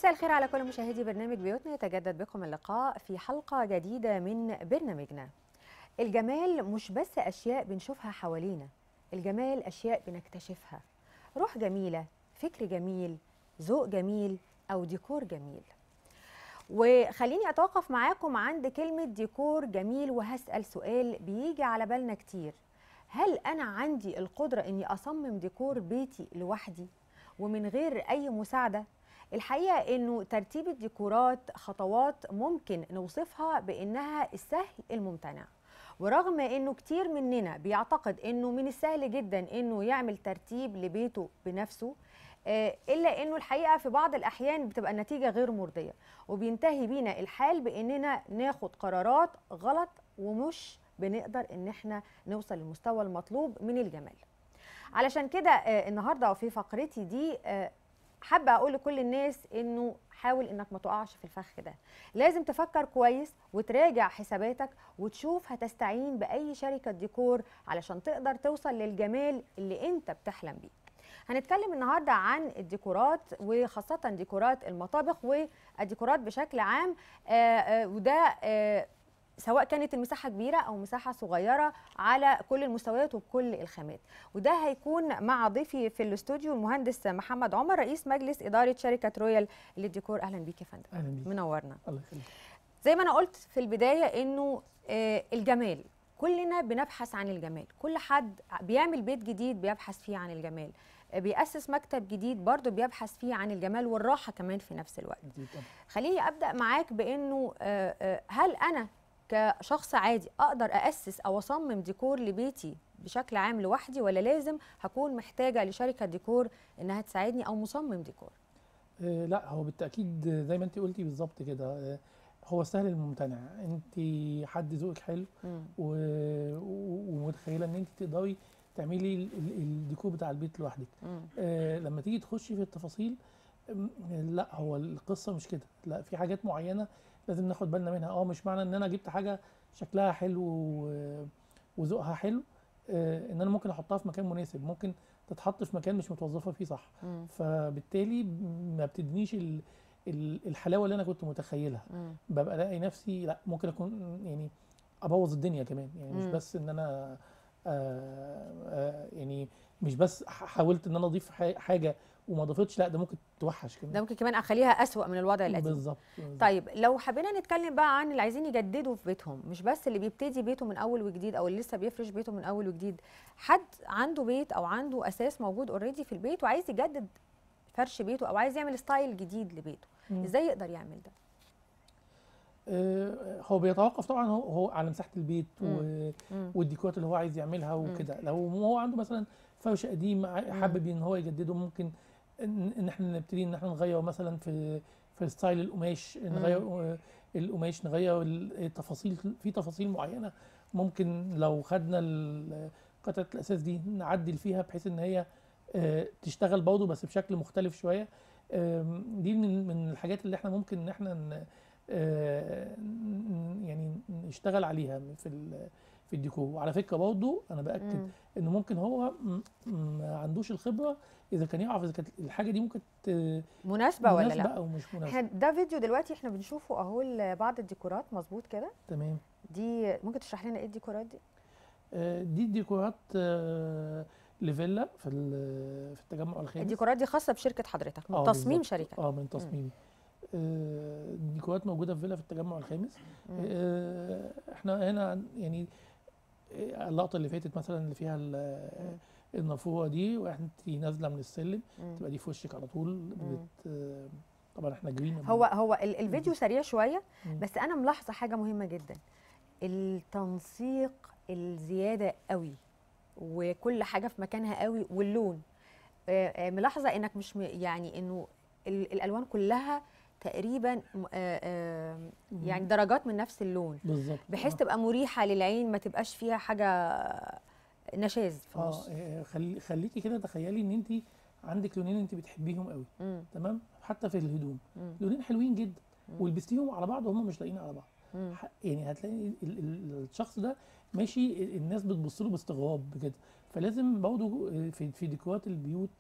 مساء الخير على كل مشاهدي برنامج بيوتنا يتجدد بكم اللقاء في حلقة جديدة من برنامجنا الجمال مش بس أشياء بنشوفها حوالينا الجمال أشياء بنكتشفها روح جميلة فكر جميل ذوق جميل أو ديكور جميل وخليني أتوقف معاكم عند كلمة ديكور جميل وهسأل سؤال بيجي على بالنا كتير هل أنا عندي القدرة إني أصمم ديكور بيتي لوحدي ومن غير أي مساعدة؟ الحقيقة إنه ترتيب الديكورات خطوات ممكن نوصفها بإنها السهل الممتنع ورغم إنه كتير مننا بيعتقد إنه من السهل جدا إنه يعمل ترتيب لبيته بنفسه آه، إلا إنه الحقيقة في بعض الأحيان بتبقى النتيجة غير مرضية وبينتهي بينا الحال بإننا ناخد قرارات غلط ومش بنقدر إن إحنا نوصل للمستوى المطلوب من الجمال علشان كده آه، النهارده وفي فقرتي دي آه، حابه اقول لكل الناس انه حاول انك ما تقعش في الفخ ده لازم تفكر كويس وتراجع حساباتك وتشوف هتستعين باي شركه ديكور علشان تقدر توصل للجمال اللي انت بتحلم بيه هنتكلم النهارده عن الديكورات وخاصه ديكورات المطابخ والديكورات بشكل عام آه، آه، وده آه، سواء كانت المساحه كبيره او مساحه صغيره على كل المستويات وبكل الخامات وده هيكون مع ضيفي في الاستوديو المهندس محمد عمر رئيس مجلس اداره شركه رويال للديكور اهلا بيك يا فندم اهلا بيك منورنا الله يخليك زي ما انا قلت في البدايه انه آه، الجمال كلنا بنبحث عن الجمال كل حد بيعمل بيت جديد بيبحث فيه عن الجمال آه، بيأسس مكتب جديد برضه بيبحث فيه عن الجمال والراحه كمان في نفس الوقت أكيد طبعا. خليني ابدا معاك بانه آه، آه، هل انا كشخص عادي اقدر اسس او اصمم ديكور لبيتي بشكل عام لوحدي ولا لازم هكون محتاجه لشركه ديكور انها تساعدني او مصمم ديكور آه لا هو بالتاكيد زي ما انت قلتي بالظبط كده آه هو السهل الممتنع انت حد ذوقك حلو مم. و... و- ومتخيله ان انت تقدري تعملي ال- ال- الديكور بتاع البيت لوحدك مم. آه لما تيجي تخشي في التفاصيل م- لا هو القصه مش كده لا في حاجات معينه لازم ناخد بالنا منها اه مش معنى ان انا جبت حاجه شكلها حلو و- وذوقها حلو آه ان انا ممكن احطها في مكان مناسب ممكن تتحط في مكان مش متوظفه فيه صح مم. فبالتالي ما بتدينيش ال- ال- الحلاوه اللي انا كنت متخيلها مم. ببقى الاقي نفسي لا ممكن اكون يعني ابوظ الدنيا كمان يعني مش مم. بس ان انا آه آه يعني مش بس ح- حاولت ان انا اضيف ح- حاجه وما ضافتش لا ده ممكن توحش كمان ده ممكن كمان اخليها اسوأ من الوضع القديم بالظبط بالظبط. طيب لو حبينا نتكلم بقى عن اللي عايزين يجددوا في بيتهم مش بس اللي بيبتدي بيته من اول وجديد او اللي لسه بيفرش بيته من اول وجديد حد عنده بيت او عنده اساس موجود اوريدي في البيت وعايز يجدد فرش بيته او عايز يعمل ستايل جديد لبيته مم. ازاي يقدر يعمل ده آه هو بيتوقف طبعا هو, هو على مساحه البيت مم. و مم. والديكورات اللي هو عايز يعملها وكده لو هو عنده مثلا فرش قديم ع- حابب ان هو يجدده ممكن ان إن احنا نبتدي ان احنا نغير مثلا في في ستايل القماش نغير آه، القماش نغير ال- التفاصيل في تفاصيل معينه ممكن لو خدنا ال- قطعه الاساس دي نعدل فيها بحيث ان هي آه، تشتغل برضه بس بشكل مختلف شويه آم، دي من من الحاجات اللي احنا ممكن ان احنا ن- آه، ن- يعني نشتغل عليها في ال- في الديكور وعلى فكره برضه انا باكد مم. انه ممكن هو م- ما عندوش الخبره اذا كان يعرف اذا كانت الحاجه دي ممكن ت- مناسبه ولا مناسبه لا او مش مناسبه احنا ده فيديو دلوقتي احنا بنشوفه اهو لبعض الديكورات مظبوط كده تمام دي ممكن تشرح لنا ايه الديكورات دي آه، دي ديكورات آه، لفيلا في ال- في التجمع الخامس الديكورات دي خاصه بشركه حضرتك من آه، تصميم بالظبط. شركه اه من تصميمي آه، الديكورات موجوده في فيلا في التجمع الخامس آه، احنا هنا يعني آه، اللقطه اللي فاتت مثلا اللي فيها ال- النافوره دي واحنا نازله من السلم مم. تبقى دي في وشك على طول بت آه، طبعا احنا جرينا هو هو ال- الفيديو سريع شويه مم. بس انا ملاحظه حاجه مهمه جدا التنسيق الزياده قوي وكل حاجه في مكانها قوي واللون آه، آه، ملاحظه انك مش م- يعني انه ال- الالوان كلها تقريبا م- آه، آه، يعني درجات من نفس اللون بالظبط بحيث آه. تبقى مريحه للعين ما تبقاش فيها حاجه نشاز في اه النص آه، خلي خليكي كده تخيلي ان انت عندك لونين انت بتحبيهم قوي مم، تمام حتى في الهدوم مم، لونين حلوين جدا مم. ولبستيهم على بعض وهم مش لاقيين على بعض مم. ح- يعني هتلاقي ال- ال- الشخص ده ماشي ال- الناس بتبص له باستغراب كده فلازم برضه في في ديكورات البيوت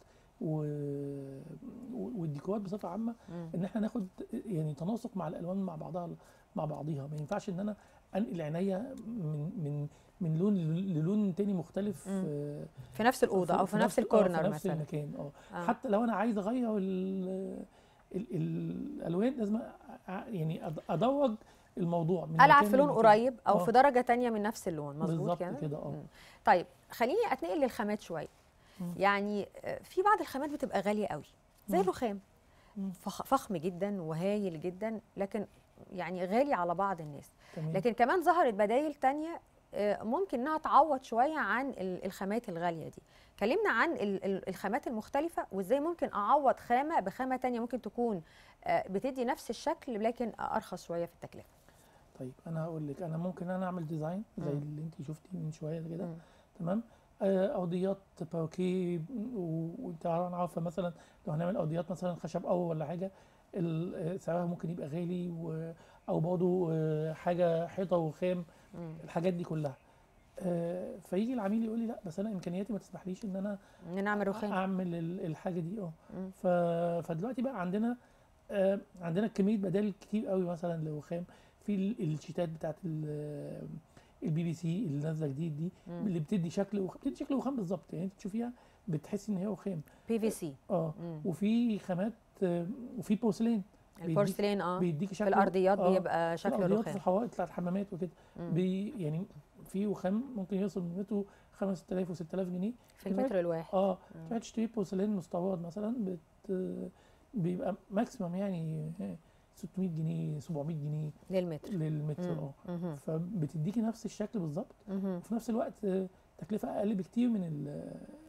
و... والديكورات بصفه عامه مم. ان احنا ناخد يعني تناسق مع الالوان مع بعضها مع بعضيها ما ينفعش ان انا انقل عينيا من من من لون للون تاني مختلف مم. آه، في نفس الاوضه او في نفس الكورنر في نفس مثلا المكان اه آه. حتى لو انا عايز اغير ال ال الالوان لازم أ- يعني أد- ادرج الموضوع من العب مكان في لون لمكان. قريب او آه. في درجه تانية من نفس اللون مظبوط بالظبط كده كده اه مم. طيب خليني اتنقل للخامات شويه مم. يعني آه، في بعض الخامات بتبقى غاليه قوي زي مم. الرخام مم. فخ- فخم جدا وهايل جدا لكن يعني غالي على بعض الناس تمام لكن كمان ظهرت بدايل تانية آه، ممكن انها تعوض شويه عن ال- الخامات الغاليه دي كلمنا عن ال- ال- الخامات المختلفه وازاي ممكن اعوض خامه بخامه تانية ممكن تكون آه، بتدي نفس الشكل لكن ارخص شويه في التكلفه طيب انا هقول لك انا ممكن انا اعمل ديزاين زي مم. اللي انت شفتي من شويه كده مم. تمام آه، ارضيات باروكيه وتعالى نعرف مثلا لو هنعمل ارضيات مثلا خشب او ولا حاجه ال- آه، سعرها ممكن يبقى غالي و- او برضه آه، حاجه حيطه وخام مم. الحاجات دي كلها آه، فيجي العميل يقول لي لا بس انا امكانياتي ما تسمحليش ان انا ان نعمل رخام اعمل ال- الحاجه دي اه مم. ف- فدلوقتي بقى عندنا آه، عندنا كميه بدائل كتير قوي مثلا للرخام في ال- الشيتات بتاعت ال- البي بي سي اللي نازله جديد دي مم. اللي بتدي شكل وخ... بتدي شكل رخام بالظبط يعني انت تشوفيها بتحسي ان هي رخام بي في سي اه وفي خامات آه، وفي بورسلين بيديك- البورسلين اه بيديكي في شكل الارضيات آه، بيبقى في شكله الارضيات في رخام الحوائط بتاعت الحمامات وكده مم. بي يعني في رخام ممكن يوصل قيمته 5000 و6000 جنيه في المتر الواحد اه مم. تروح تشتري بورسلين مستورد مثلا بت بيبقى ماكسيمم يعني 600 جنيه 700 جنيه للمتر للمتر مم. اه مهم. فبتديكي نفس الشكل بالظبط مهم. وفي نفس الوقت آه، تكلفه اقل بكتير من ال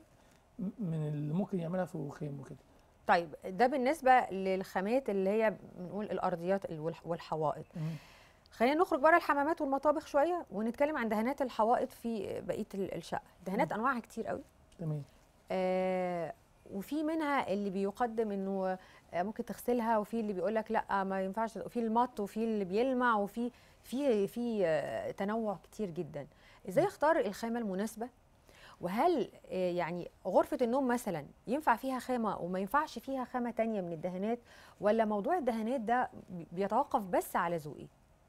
من اللي ممكن يعملها في الرخام وكده طيب ده بالنسبه للخامات اللي هي بنقول الارضيات والح- والحوائط مم. خلينا نخرج بره الحمامات والمطابخ شويه ونتكلم عن دهانات الحوائط في بقيه ال- الشقه دهانات مم. انواعها كتير قوي تمام آه وفي منها اللي بيقدم انه آه، ممكن تغسلها وفي اللي بيقول لك لا ما ينفعش وفي المط وفي اللي بيلمع وفي في في آه، تنوع كتير جدا ازاي اختار الخامه المناسبه وهل آه، يعني غرفه النوم مثلا ينفع فيها خامه وما ينفعش فيها خامه تانية من الدهانات ولا موضوع الدهانات ده بي- بيتوقف بس على ذوقي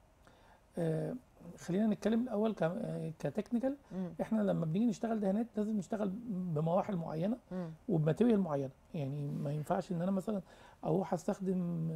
آه خلينا نتكلم الاول ك- آه، كتكنيكال مم. احنا لما بنيجي نشتغل دهانات لازم نشتغل بمراحل معينه مم. وبماتيريال معينه يعني ما ينفعش ان انا مثلا اروح استخدم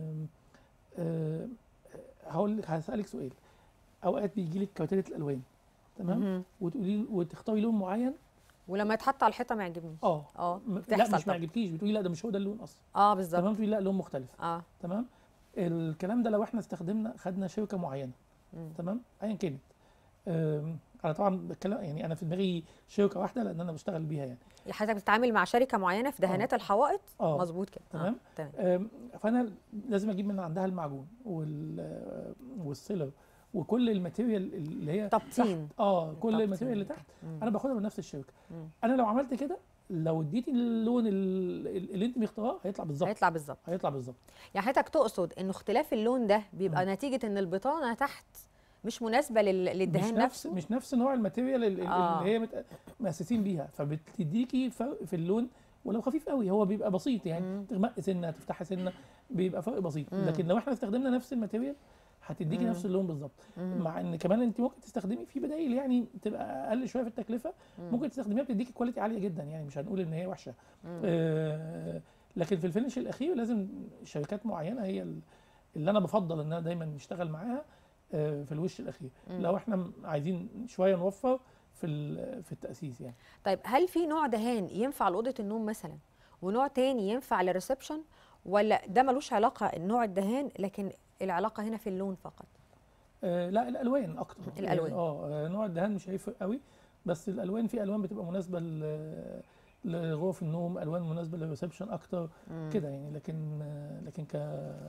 آه، هقول لك هسالك سؤال اوقات بيجي لك كوتيله الالوان تمام مهم. وتقولي وتختاري لون معين ولما يتحط على الحيطه ما يعجبنيش اه اه م- لا بتحصل مش ما طبعا. يعجبكيش بتقولي لا ده مش هو ده اللون اصلا اه بالظبط تمام تقولي لا لون مختلف اه تمام الكلام ده لو احنا استخدمنا خدنا شركه معينه مم. تمام ايا كانت آم، انا طبعا بتكلم يعني انا في دماغي شركه واحده لان انا بشتغل بيها يعني حضرتك بتتعامل مع شركه معينه في دهانات الحوائط اه مظبوط كده تمام. آه. تمام آم، فانا لازم اجيب من عندها المعجون وال والسيلر وكل الماتيريال اللي هي تبطين تحت اه كل التبطين. الماتيريال اللي تحت مم. انا باخدها من نفس الشركه مم. انا لو عملت كده لو اديتي اللون ال- اللي انت مختاراه هيطلع بالظبط هيطلع بالظبط هيطلع بالظبط يعني حضرتك تقصد انه اختلاف اللون ده بيبقى مم. نتيجه ان البطانه تحت مش مناسبه لل... للدهان مش نفس نفسه مش نفس نوع الماتيريال ال- ال- آه. اللي هي مت- مؤسسين بيها فبتديكي فرق في اللون ولو خفيف قوي هو بيبقى بسيط يعني مم. تغمق سنه تفتحي سنه بيبقى فرق بسيط مم. لكن لو احنا استخدمنا نفس الماتيريال هتديكي مم. نفس اللون بالظبط مم. مع ان كمان انت ممكن تستخدمي في بدائل يعني تبقى اقل شويه في التكلفه مم. ممكن تستخدميها بتديكي كواليتي عاليه جدا يعني مش هنقول ان هي وحشه مم. آه لكن في الفينش الاخير لازم شركات معينه هي ال- اللي انا بفضل ان انا دايما نشتغل معاها آه في الوش الاخير مم. لو احنا م- عايزين شويه نوفر في ال- في التاسيس يعني طيب هل في نوع دهان ينفع لاوضه النوم مثلا ونوع تاني ينفع للريسبشن ولا ده ملوش علاقه نوع الدهان لكن العلاقه هنا في اللون فقط آه لا الالوان اكتر الألوان. اه آه، نوع الدهان مش هيفرق قوي بس الالوان في الوان بتبقى مناسبه ل- لغرف النوم الوان مناسبه للريسبشن اكتر مم. كده يعني لكن آه، لكن ك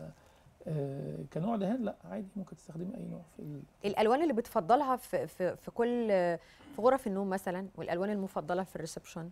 آه، كنوع دهان لا عادي ممكن تستخدمي اي نوع في ال... الالوان اللي بتفضلها في في في كل في غرف النوم مثلا والالوان المفضله في الريسبشن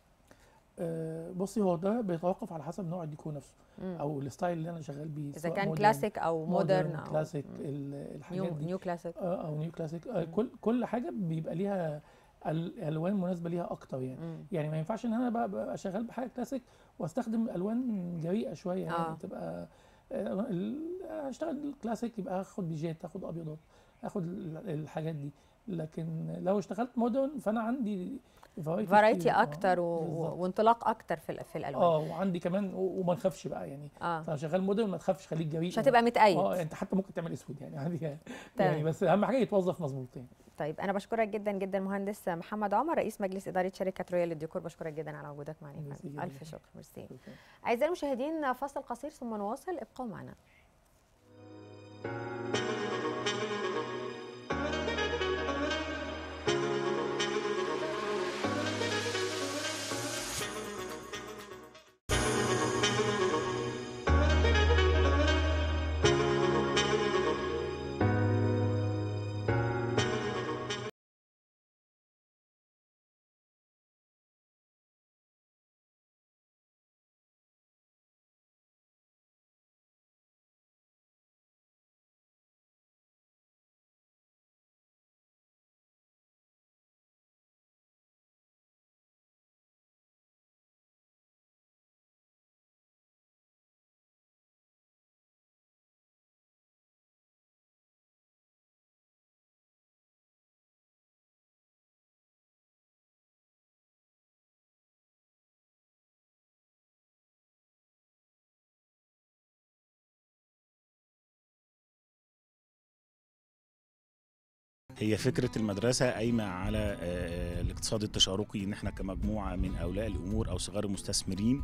آه، بصي هو ده بيتوقف على حسب نوع الديكور نفسه مم. او الستايل اللي انا شغال بيه اذا سواء كان مودرن- كلاسيك او مودرن او كلاسيك مم. ال- الحاجات نيو دي نيو كلاسيك آه، او نيو كلاسيك آه، مم. كل كل حاجه بيبقى ليها الالوان مناسبه ليها اكتر يعني مم. يعني ما ينفعش ان انا بقى, بقى شغال بحاجه كلاسيك واستخدم الوان جريئه شويه يعني آه. تبقى آه، ال- اشتغل كلاسيك يبقى اخد بيجات اخد ابيضات اخد ال- الحاجات دي لكن لو اشتغلت مودرن فانا عندي فرايتي فرايتي اكتر و... و- بالظبط. وانطلاق اكتر في ال- في الالوان اه وعندي كمان و- وما نخافش بقى يعني اه فانا شغال مودرن ما تخافش خليك جريء مش هتبقى متقيد اه انت حتى ممكن تعمل اسود يعني عادي يعني, تمام. يعني بس اهم حاجه يتوظف مظبوط يعني طيب انا بشكرك جدا جدا مهندس محمد عمر رئيس مجلس اداره شركه رويال للديكور بشكرك جدا على وجودك معنا يا ميرسي فندم. جداً. الف شكر ميرسي اعزائي المشاهدين فاصل قصير ثم نواصل ابقوا معنا هي فكرة المدرسة قايمة على آه، الاقتصاد التشاركي إن إحنا كمجموعة من أولياء الأمور أو صغار المستثمرين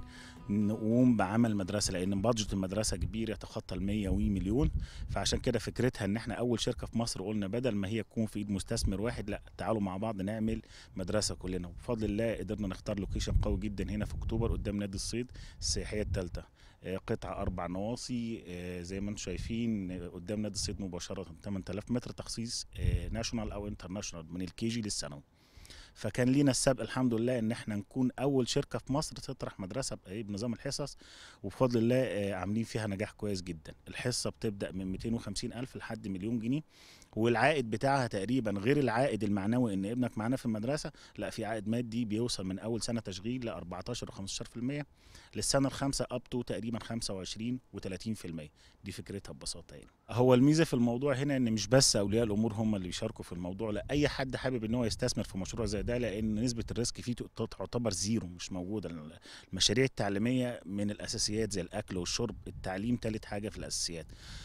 نقوم بعمل مدرسة لأن بادجت المدرسة كبير يتخطى ال 100 وي مليون فعشان كده فكرتها إن إحنا أول شركة في مصر قلنا بدل ما هي تكون في إيد مستثمر واحد لا تعالوا مع بعض نعمل مدرسة كلنا وبفضل الله قدرنا نختار لوكيشن قوي جدا هنا في أكتوبر قدام نادي الصيد السياحية الثالثة قطعة أربع نواصي آه، زي ما انتم شايفين آه، قدام نادي الصيد مباشرة 8000 متر تخصيص ناشونال أو انترناشونال من الكيجي للثانوي فكان لينا السبق الحمد لله ان احنا نكون اول شركه في مصر تطرح مدرسه بإيه؟ بنظام الحصص وبفضل الله آه، عاملين فيها نجاح كويس جدا الحصه بتبدا من 250 الف لحد مليون جنيه والعائد بتاعها تقريبا غير العائد المعنوي ان ابنك معانا في المدرسه لا في عائد مادي بيوصل من اول سنه تشغيل ل 14 و 15% للسنه الخامسه اب تو تقريبا 25 و30% دي فكرتها ببساطه يعني هو الميزه في الموضوع هنا ان مش بس اولياء الامور هم اللي بيشاركوا في الموضوع لا اي حد حابب ان هو يستثمر في مشروع زي ده لان نسبه الريسك فيه تعتبر زيرو مش موجوده المشاريع التعليميه من الاساسيات زي الاكل والشرب التعليم ثالث حاجه في الاساسيات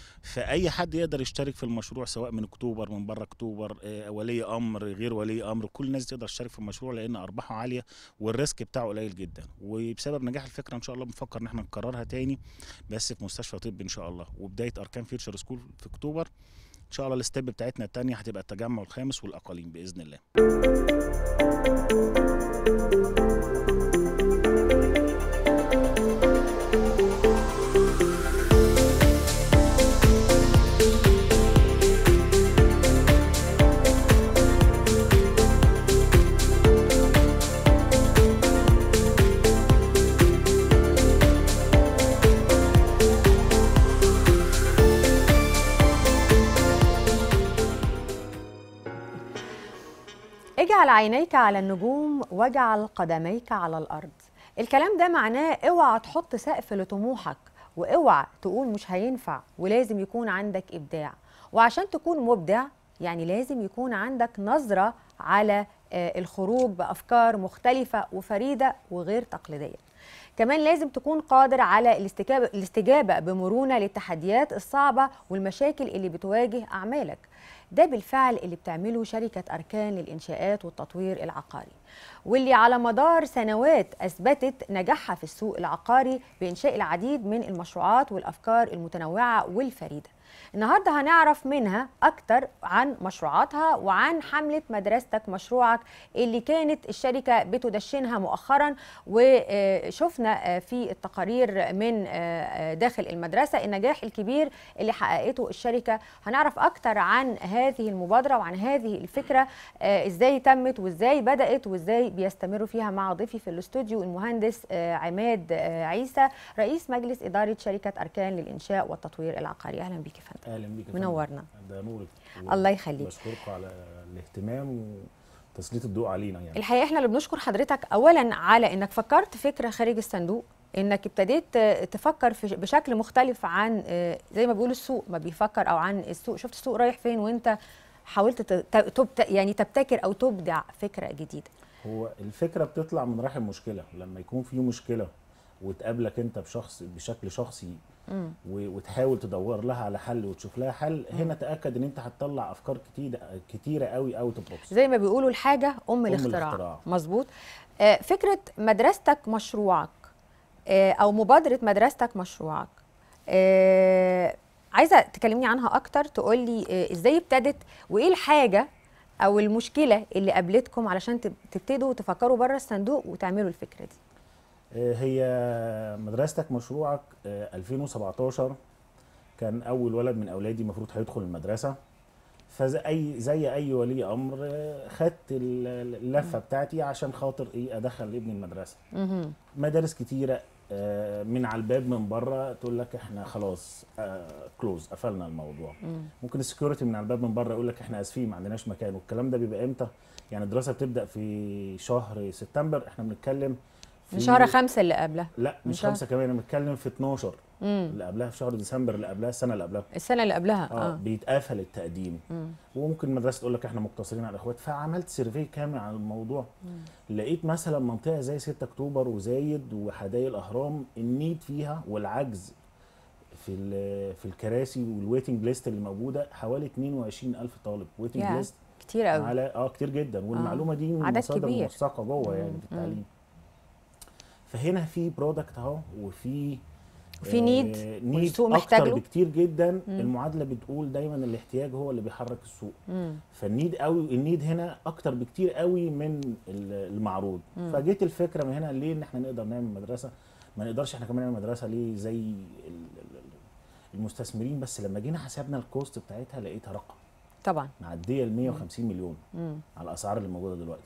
فاي حد يقدر يشترك في المشروع سواء من اكتوبر من بره اكتوبر آه، ولي امر غير ولي امر كل الناس تقدر تشترك في المشروع لان ارباحه عاليه والريسك بتاعه قليل جدا وبسبب نجاح الفكره ان شاء الله بنفكر ان احنا نكررها تاني بس في مستشفى طب ان شاء الله وبدايه اركان فيوتشر سكول في اكتوبر ان شاء الله الستيب بتاعتنا التانية هتبقى التجمع الخامس والاقاليم باذن الله اجعل عينيك على النجوم واجعل قدميك على الارض الكلام ده معناه اوعى تحط سقف لطموحك واوعى تقول مش هينفع ولازم يكون عندك ابداع وعشان تكون مبدع يعني لازم يكون عندك نظرة على آه، الخروج بأفكار مختلفة وفريدة وغير تقليدية كمان لازم تكون قادر على الاستجابة, الاستجابة بمرونة للتحديات الصعبة والمشاكل اللي بتواجه أعمالك ده بالفعل اللي بتعمله شركة أركان للإنشاءات والتطوير العقاري واللي على مدار سنوات أثبتت نجاحها في السوق العقاري بإنشاء العديد من المشروعات والأفكار المتنوعة والفريدة النهارده هنعرف منها أكتر عن مشروعاتها وعن حملة مدرستك مشروعك اللي كانت الشركة بتدشنها مؤخرا وشفنا في التقارير من داخل المدرسة النجاح الكبير اللي حققته الشركة هنعرف أكتر عن هذه المبادرة وعن هذه الفكرة إزاي تمت وإزاي بدأت وإزاي بيستمروا فيها مع ضيفي في الاستوديو المهندس عماد عيسى رئيس مجلس إدارة شركة أركان للإنشاء والتطوير العقاري أهلا بيك يا فندم اهلا بيك يا فندم. منورنا ده نورك الله يخليك بشكركم على الاهتمام تسليط الضوء علينا يعني الحقيقه احنا اللي بنشكر حضرتك اولا على انك فكرت فكره خارج الصندوق انك ابتديت آه، تفكر في بشكل مختلف عن آه، زي ما بيقول السوق ما بيفكر او عن السوق شفت السوق رايح فين وانت حاولت ت- ت- تبت يعني تبتكر او تبدع فكره جديده هو الفكره بتطلع من رحم مشكله لما يكون في مشكله وتقابلك انت بشخص بشكل شخصي مم. و- وتحاول تدور لها على حل وتشوف لها حل هنا تاكد ان انت هتطلع افكار كتيره كتيره قوي اوت اوف بوكس زي ما بيقولوا الحاجه ام, الاختراع, الاختراع. مظبوط آه، فكره مدرستك مشروعك آه، او مبادره مدرستك مشروعك آه، عايزه تكلمني عنها اكتر تقول لي آه، ازاي ابتدت وايه الحاجه او المشكله اللي قابلتكم علشان تب- تبتدوا تفكروا بره الصندوق وتعملوا الفكره دي آه، هي مدرستك مشروعك آه، 2017 كان اول ولد من اولادي المفروض هيدخل المدرسه فزي اي زي اي ولي امر آه، خدت ال- اللفه بتاعتي عشان خاطر ايه ادخل ابني المدرسه مهم. مدارس كتيره آه، من على الباب من بره تقول لك احنا خلاص كلوز قفلنا الموضوع مم. ممكن السكيورتي من على الباب من بره يقول لك احنا اسفين ما عندناش مكان والكلام ده بيبقى امتى يعني الدراسه بتبدا في شهر سبتمبر احنا بنتكلم من في- شهر خمسة اللي قبلها لا من مش شهر- خمسه كمان انا بتكلم في 12 مم. اللي قبلها في شهر ديسمبر اللي قبلها السنه اللي قبلها السنه اللي قبلها اه اه بيتقفل التقديم مم. وممكن المدرسه تقول لك احنا مقتصرين على الاخوات فعملت سيرفي كامل عن الموضوع لقيت مثلا منطقه زي 6 اكتوبر وزايد وحدائق الاهرام النيد فيها والعجز في ال- في الكراسي والويتنج ليست اللي موجوده حوالي 22000 طالب ويتنج يا ليست كتير قوي على اه كتير جدا والمعلومه دي من عدد مصادر كبير. موثقه جوه يعني مم. في التعليم فهنا في برودكت اهو وفي وفي need نيد والسوق محتاج اكتر له. بكتير جدا مم. المعادله بتقول دايما الاحتياج هو اللي بيحرك السوق مم. فالنيد قوي النيد هنا اكتر بكتير قوي من ال- المعروض مم. فجيت الفكره من هنا ليه ان احنا نقدر نعمل مدرسه ما نقدرش احنا كمان نعمل مدرسه ليه زي ال- ال- المستثمرين بس لما جينا حسبنا الكوست بتاعتها لقيتها رقم طبعا معديه ال 150 مليون مم. على الاسعار اللي موجوده دلوقتي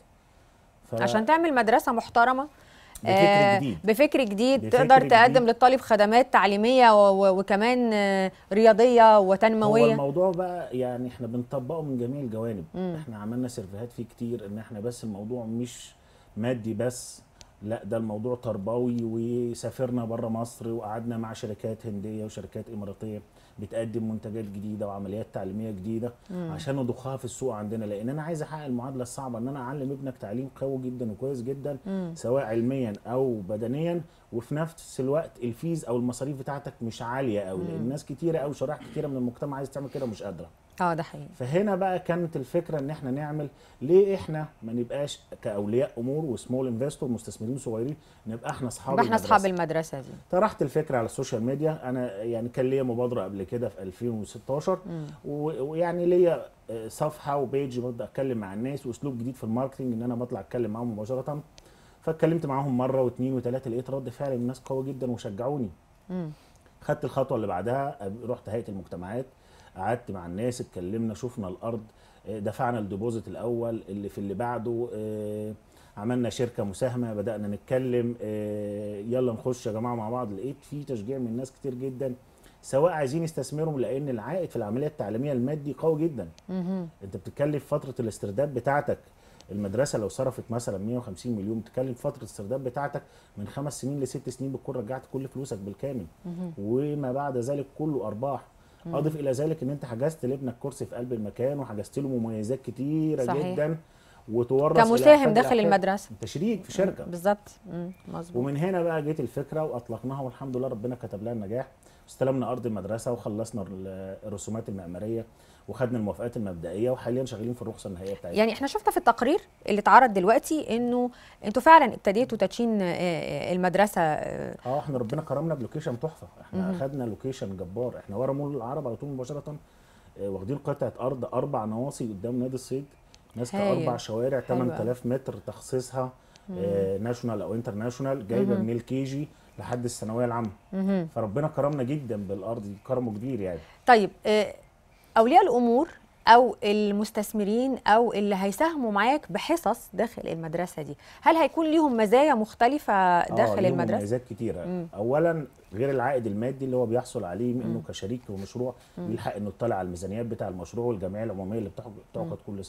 ف- عشان تعمل مدرسه محترمه بفكر آه، جديد بفكر جديد بفكر تقدر جديد. تقدم للطالب خدمات تعليميه و- و- وكمان آه، رياضيه هو وتنمويه الموضوع بقى يعني احنا بنطبقه من جميع الجوانب مم. احنا عملنا سيرفيهات فيه كتير ان احنا بس الموضوع مش مادي بس لا ده الموضوع تربوي وسافرنا بره مصر وقعدنا مع شركات هنديه وشركات اماراتيه بتقدم منتجات جديده وعمليات تعليميه جديده مم. عشان نضخها في السوق عندنا لان انا عايز احقق المعادله الصعبه ان انا اعلم ابنك تعليم قوي جدا وكويس جدا مم. سواء علميا او بدنيا وفي نفس الوقت الفيز او المصاريف بتاعتك مش عاليه قوي لان مم. ناس كتيره قوي شرائح كتيره من المجتمع عايز تعمل كده ومش قادره اه ده حقيقي فهنا بقى كانت الفكره ان احنا نعمل ليه احنا ما نبقاش كاولياء امور وسمول انفستور مستثمرين صغيرين نبقى احنا اصحاب يبقى احنا المدرسة. اصحاب المدرسه دي طرحت الفكره على السوشيال ميديا انا يعني كان ليا مبادره قبل كده في 2016 مم. و- ويعني ليا آه، صفحه وبيج ببدا اتكلم مع الناس واسلوب جديد في الماركتنج ان انا بطلع اتكلم معاهم مباشره فاتكلمت معاهم مره واثنين وثلاثه لقيت رد فعل من الناس قوي جدا وشجعوني مم. خدت الخطوه اللي بعدها أب- رحت هيئه المجتمعات قعدت مع الناس اتكلمنا شفنا الارض آه، دفعنا الديبوزيت الاول اللي في اللي بعده آه، عملنا شركه مساهمه بدانا نتكلم آه، يلا نخش يا جماعه مع بعض لقيت في تشجيع من ناس كتير جدا سواء عايزين يستثمروا لان العائد في العمليه التعليميه المادي قوي جدا مهم. انت بتتكلم في فتره الاسترداد بتاعتك المدرسه لو صرفت مثلا 150 مليون بتتكلم في فتره الاسترداد بتاعتك من خمس سنين لست سنين بتكون رجعت كل فلوسك بالكامل مهم. وما بعد ذلك كله ارباح مم. اضف الى ذلك ان انت حجزت لابنك كرسي في قلب المكان وحجزت له مميزات كتيره صحيح. جدا وتورث إلى كمساهم أحفاد داخل الأحفاد. المدرسه انت شريك في شركه بالظبط مم. مظبوط ومن هنا بقى جت الفكره واطلقناها والحمد لله ربنا كتب لها النجاح استلمنا ارض المدرسه وخلصنا ال- الرسومات المعماريه وخدنا الموافقات المبدئيه وحاليا شغالين في الرخصه النهائيه بتاعتنا يعني احنا شفنا في التقرير اللي اتعرض دلوقتي انه انتوا فعلا ابتديتوا تدشين آه، آه، المدرسه آه، اه احنا ربنا كرمنا بلوكيشن تحفه احنا مهم. اخدنا لوكيشن جبار احنا ورا مول العرب على طول مباشره آه، واخدين قطعه ارض اربع نواصي قدام نادي الصيد ماسكه هايل. اربع شوارع حلو أوي. 8000 متر تخصيصها آه ناشونال او انترناشونال جايبه مهم. من الكي جي لحد الثانويه العامه مهم. فربنا كرمنا جدا بالارض دي كرمه كبير يعني طيب آه، اولياء الامور او المستثمرين او اللي هيساهموا معاك بحصص داخل المدرسه دي هل هيكون ليهم مزايا مختلفه آه، داخل ليهم المدرسه مميزات كتيره مم. اولا غير العائد المادي اللي هو بيحصل عليه من انه مم. كشريك في مشروع مم. بيلحق انه يطلع على الميزانيات بتاع المشروع والجمعيه العموميه اللي بتعقد بتعقد كل سنه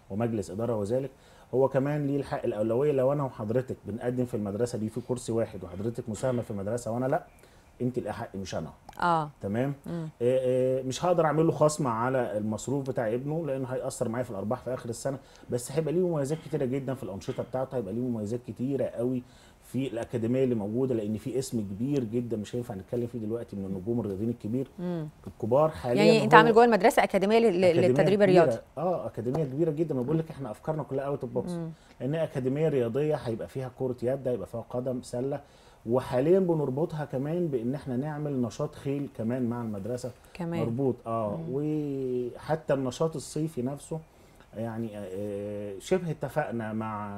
ومجلس اداره وذلك هو كمان ليه الحق الاولويه لو انا وحضرتك بنقدم في المدرسه دي في كرسي واحد وحضرتك مساهمه في المدرسه وانا لا انت الاحق مش انا اه تمام مم. آه، آه، مش هقدر اعمل له خصم على المصروف بتاع ابنه لانه هيأثر معايا في الارباح في اخر السنه بس هيبقى ليه مميزات كتيره جدا في الانشطه بتاعته هيبقى ليه مميزات كتيره قوي في الاكاديميه اللي موجوده لان في اسم كبير جدا مش هينفع نتكلم فيه دلوقتي من النجوم الرياضيين الكبير مم. الكبار حاليا يعني انت هو عامل جوه المدرسه اكاديميه لل- أكاديمية للتدريب كبيرة. الرياضي اه اكاديميه كبيره جدا ما بقول لك احنا افكارنا كلها اوت اوف بوكس مم. لان اكاديميه رياضيه هيبقى فيها كره يد هيبقى فيها قدم سله وحاليا بنربطها كمان بان احنا نعمل نشاط خيل كمان مع المدرسه كمان مربوط اه وحتى النشاط الصيفي نفسه يعني آه، شبه اتفقنا مع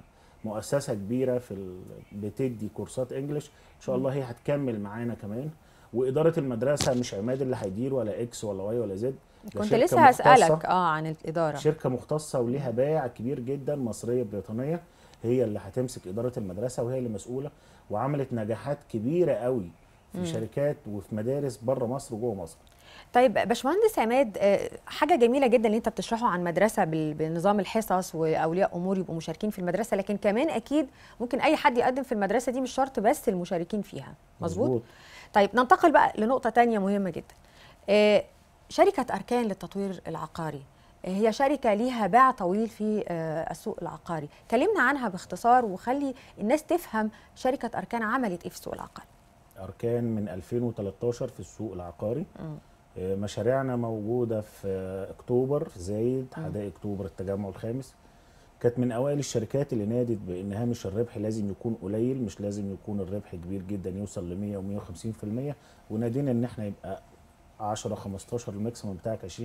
مؤسسه كبيره في ال... بتدي كورسات انجلش ان شاء الله هي هتكمل معانا كمان واداره المدرسه مش عماد اللي هيدير ولا اكس ولا واي ولا زد ده كنت شركة لسه مختصة. هسالك اه عن الاداره شركه مختصه وليها باع كبير جدا مصريه بريطانيه هي اللي هتمسك اداره المدرسه وهي اللي مسؤوله وعملت نجاحات كبيره قوي في مم. شركات وفي مدارس بره مصر وجوه مصر طيب باشمهندس عماد آه، حاجه جميله جدا اللي انت بتشرحه عن مدرسه بال- بنظام الحصص واولياء امور يبقوا مشاركين في المدرسه لكن كمان اكيد ممكن اي حد يقدم في المدرسه دي مش شرط بس المشاركين فيها مظبوط طيب ننتقل بقى لنقطه تانية مهمه جدا آه، شركه اركان للتطوير العقاري آه، هي شركه ليها باع طويل في آه، السوق العقاري كلمنا عنها باختصار وخلي الناس تفهم شركه اركان عملت ايه في السوق العقاري اركان من 2013 في السوق العقاري مم. آه، مشاريعنا موجوده في آه، اكتوبر في زايد مم. حدائق اكتوبر التجمع الخامس كانت من اوائل الشركات اللي نادت بان هامش الربح لازم يكون قليل مش لازم يكون الربح كبير جدا يوصل ل 100 و150% ونادينا ان احنا يبقى 10 15 الماكسيموم بتاعك 20%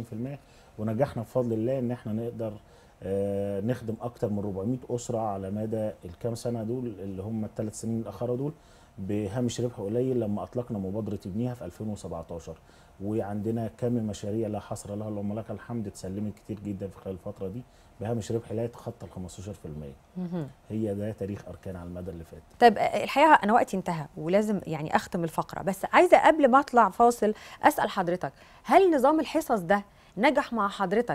ونجحنا بفضل الله ان احنا نقدر آه، نخدم اكتر من 400 اسره على مدى الكام سنه دول اللي هم الثلاث سنين الاخيره دول بهامش ربح قليل لما اطلقنا مبادره ابنيها في 2017 وعندنا كم مشاريع لا حصر لها اللهم لك الحمد اتسلمت كتير جدا في خلال الفتره دي بهامش ربح لا يتخطى ال 15% مهم. هي ده تاريخ اركان على المدى اللي فات طيب آه، الحقيقه انا وقتي انتهى ولازم يعني اختم الفقره بس عايزه قبل ما اطلع فاصل اسال حضرتك هل نظام الحصص ده نجح مع حضرتك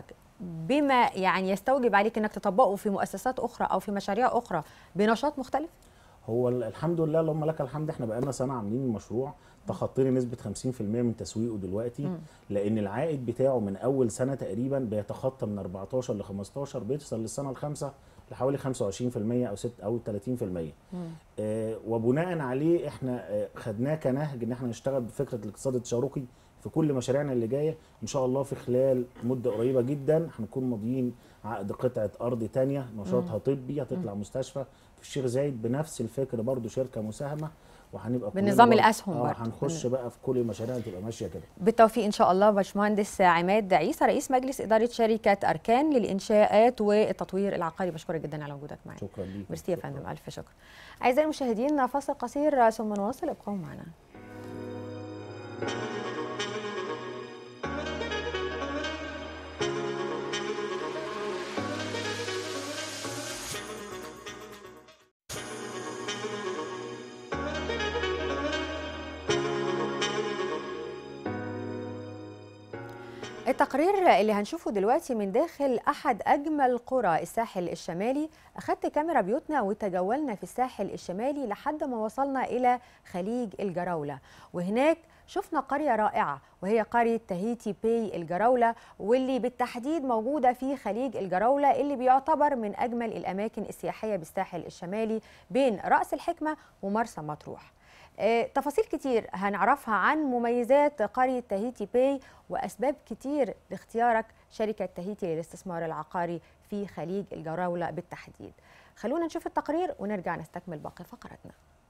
بما يعني يستوجب عليك انك تطبقه في مؤسسات اخرى او في مشاريع اخرى بنشاط مختلف هو ال- الحمد لله اللهم لك الحمد احنا بقالنا سنه عاملين المشروع تخطينا نسبه 50% من تسويقه دلوقتي مم. لان العائد بتاعه من اول سنه تقريبا بيتخطى من 14 ل 15 بيوصل للسنه الخامسه لحوالي 25% او 6 او 30% آه وبناء عليه احنا آه خدناه كنهج ان احنا نشتغل بفكره الاقتصاد التشاركي في كل مشاريعنا اللي جايه ان شاء الله في خلال مده قريبه جدا هنكون ماضيين عقد قطعه ارض تانية نشاطها طبي هتطلع مستشفى في الشيخ زايد بنفس الفكر برضو شركه مساهمه وهنبقى كلنا بنظام برضو- الأسهم اه برضو. هنخش بقى في كل المشاريع اللي تبقى ماشيه كده بالتوفيق ان شاء الله باشمهندس عماد عيسى رئيس مجلس اداره شركه اركان للانشاءات والتطوير العقاري بشكرك جدا على وجودك معنا شكرا ليك ميرسي يا فندم الف شكر اعزائي المشاهدين فاصل قصير ثم نواصل ابقوا معنا التقرير اللي هنشوفه دلوقتي من داخل احد اجمل قرى الساحل الشمالي اخدت كاميرا بيوتنا وتجولنا في الساحل الشمالي لحد ما وصلنا الى خليج الجراوله وهناك شفنا قريه رائعه وهي قريه تهيتي باي الجراوله واللي بالتحديد موجوده في خليج الجراوله اللي بيعتبر من اجمل الاماكن السياحيه بالساحل الشمالي بين راس الحكمه ومرسى مطروح آه، تفاصيل كتير هنعرفها عن مميزات قرية تهيتي باي وأسباب كتير لاختيارك شركة تهيتي للاستثمار العقاري في خليج الجراولة بالتحديد خلونا نشوف التقرير ونرجع نستكمل باقي فقراتنا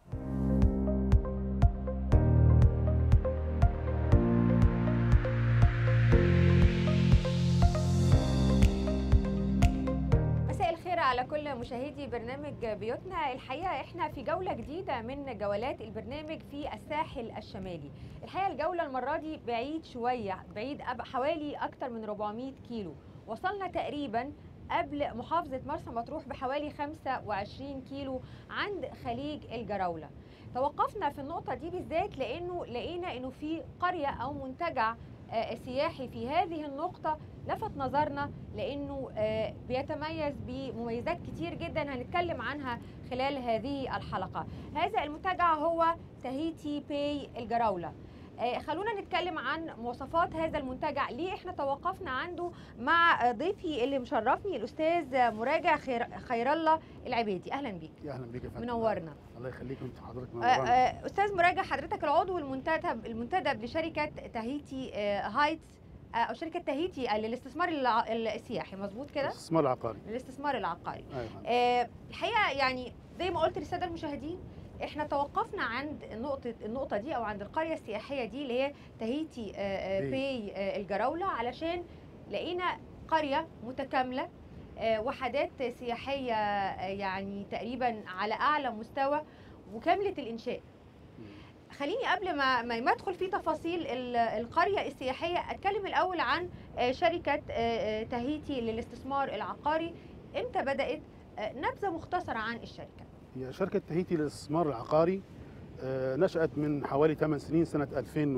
مساء الخير على كل مشاهدي برنامج بيوتنا الحقيقه احنا في جوله جديده من جولات البرنامج في الساحل الشمالي الحقيقه الجوله المره دي بعيد شويه بعيد أب- حوالي اكتر من 400 كيلو وصلنا تقريبا قبل محافظه مرسى مطروح بحوالي 25 كيلو عند خليج الجراوله توقفنا في النقطه دي بالذات لانه لقينا انه في قريه او منتجع آه، سياحي في هذه النقطه لفت نظرنا لانه آه، بيتميز بمميزات كتير جدا هنتكلم عنها خلال هذه الحلقه هذا المنتجع هو تاهيتي باي الجراوله آه، خلونا نتكلم عن مواصفات هذا المنتجع ليه احنا توقفنا عنده مع آه، ضيفي اللي مشرفني الاستاذ مراجع خير, خير الله العبيدي اهلا بيك يا اهلا بيك يا فندم منورنا الله يخليك انت حضرتك آه، منورانا آه، استاذ مراجع حضرتك العضو المنتدب المنتدب لشركه تاهيتي آه، هايتس آه، او شركه تاهيتي للاستثمار الع- السياحي مظبوط كده الاستثمار العقاري للاستثمار العقاري ايوه يا فندم. آه، الحقيقه يعني زي ما قلت للساده المشاهدين احنا توقفنا عند النقطة النقطة دي أو عند القرية السياحية دي اللي هي تاهيتي آه، آه، بي. بي آه، الجراولة علشان لقينا قرية متكاملة آه، وحدات سياحية آه، يعني تقريبا على أعلى مستوى وكاملة الإنشاء خليني قبل ما ما ما ادخل في تفاصيل ال- القريه السياحيه اتكلم الاول عن آه، شركه آه، آه، تاهيتي للاستثمار العقاري امتى بدات آه، نبذه مختصره عن الشركه هي شركه تهيتي للاستثمار العقاري آه، نشأت من حوالي 8 سنين سنة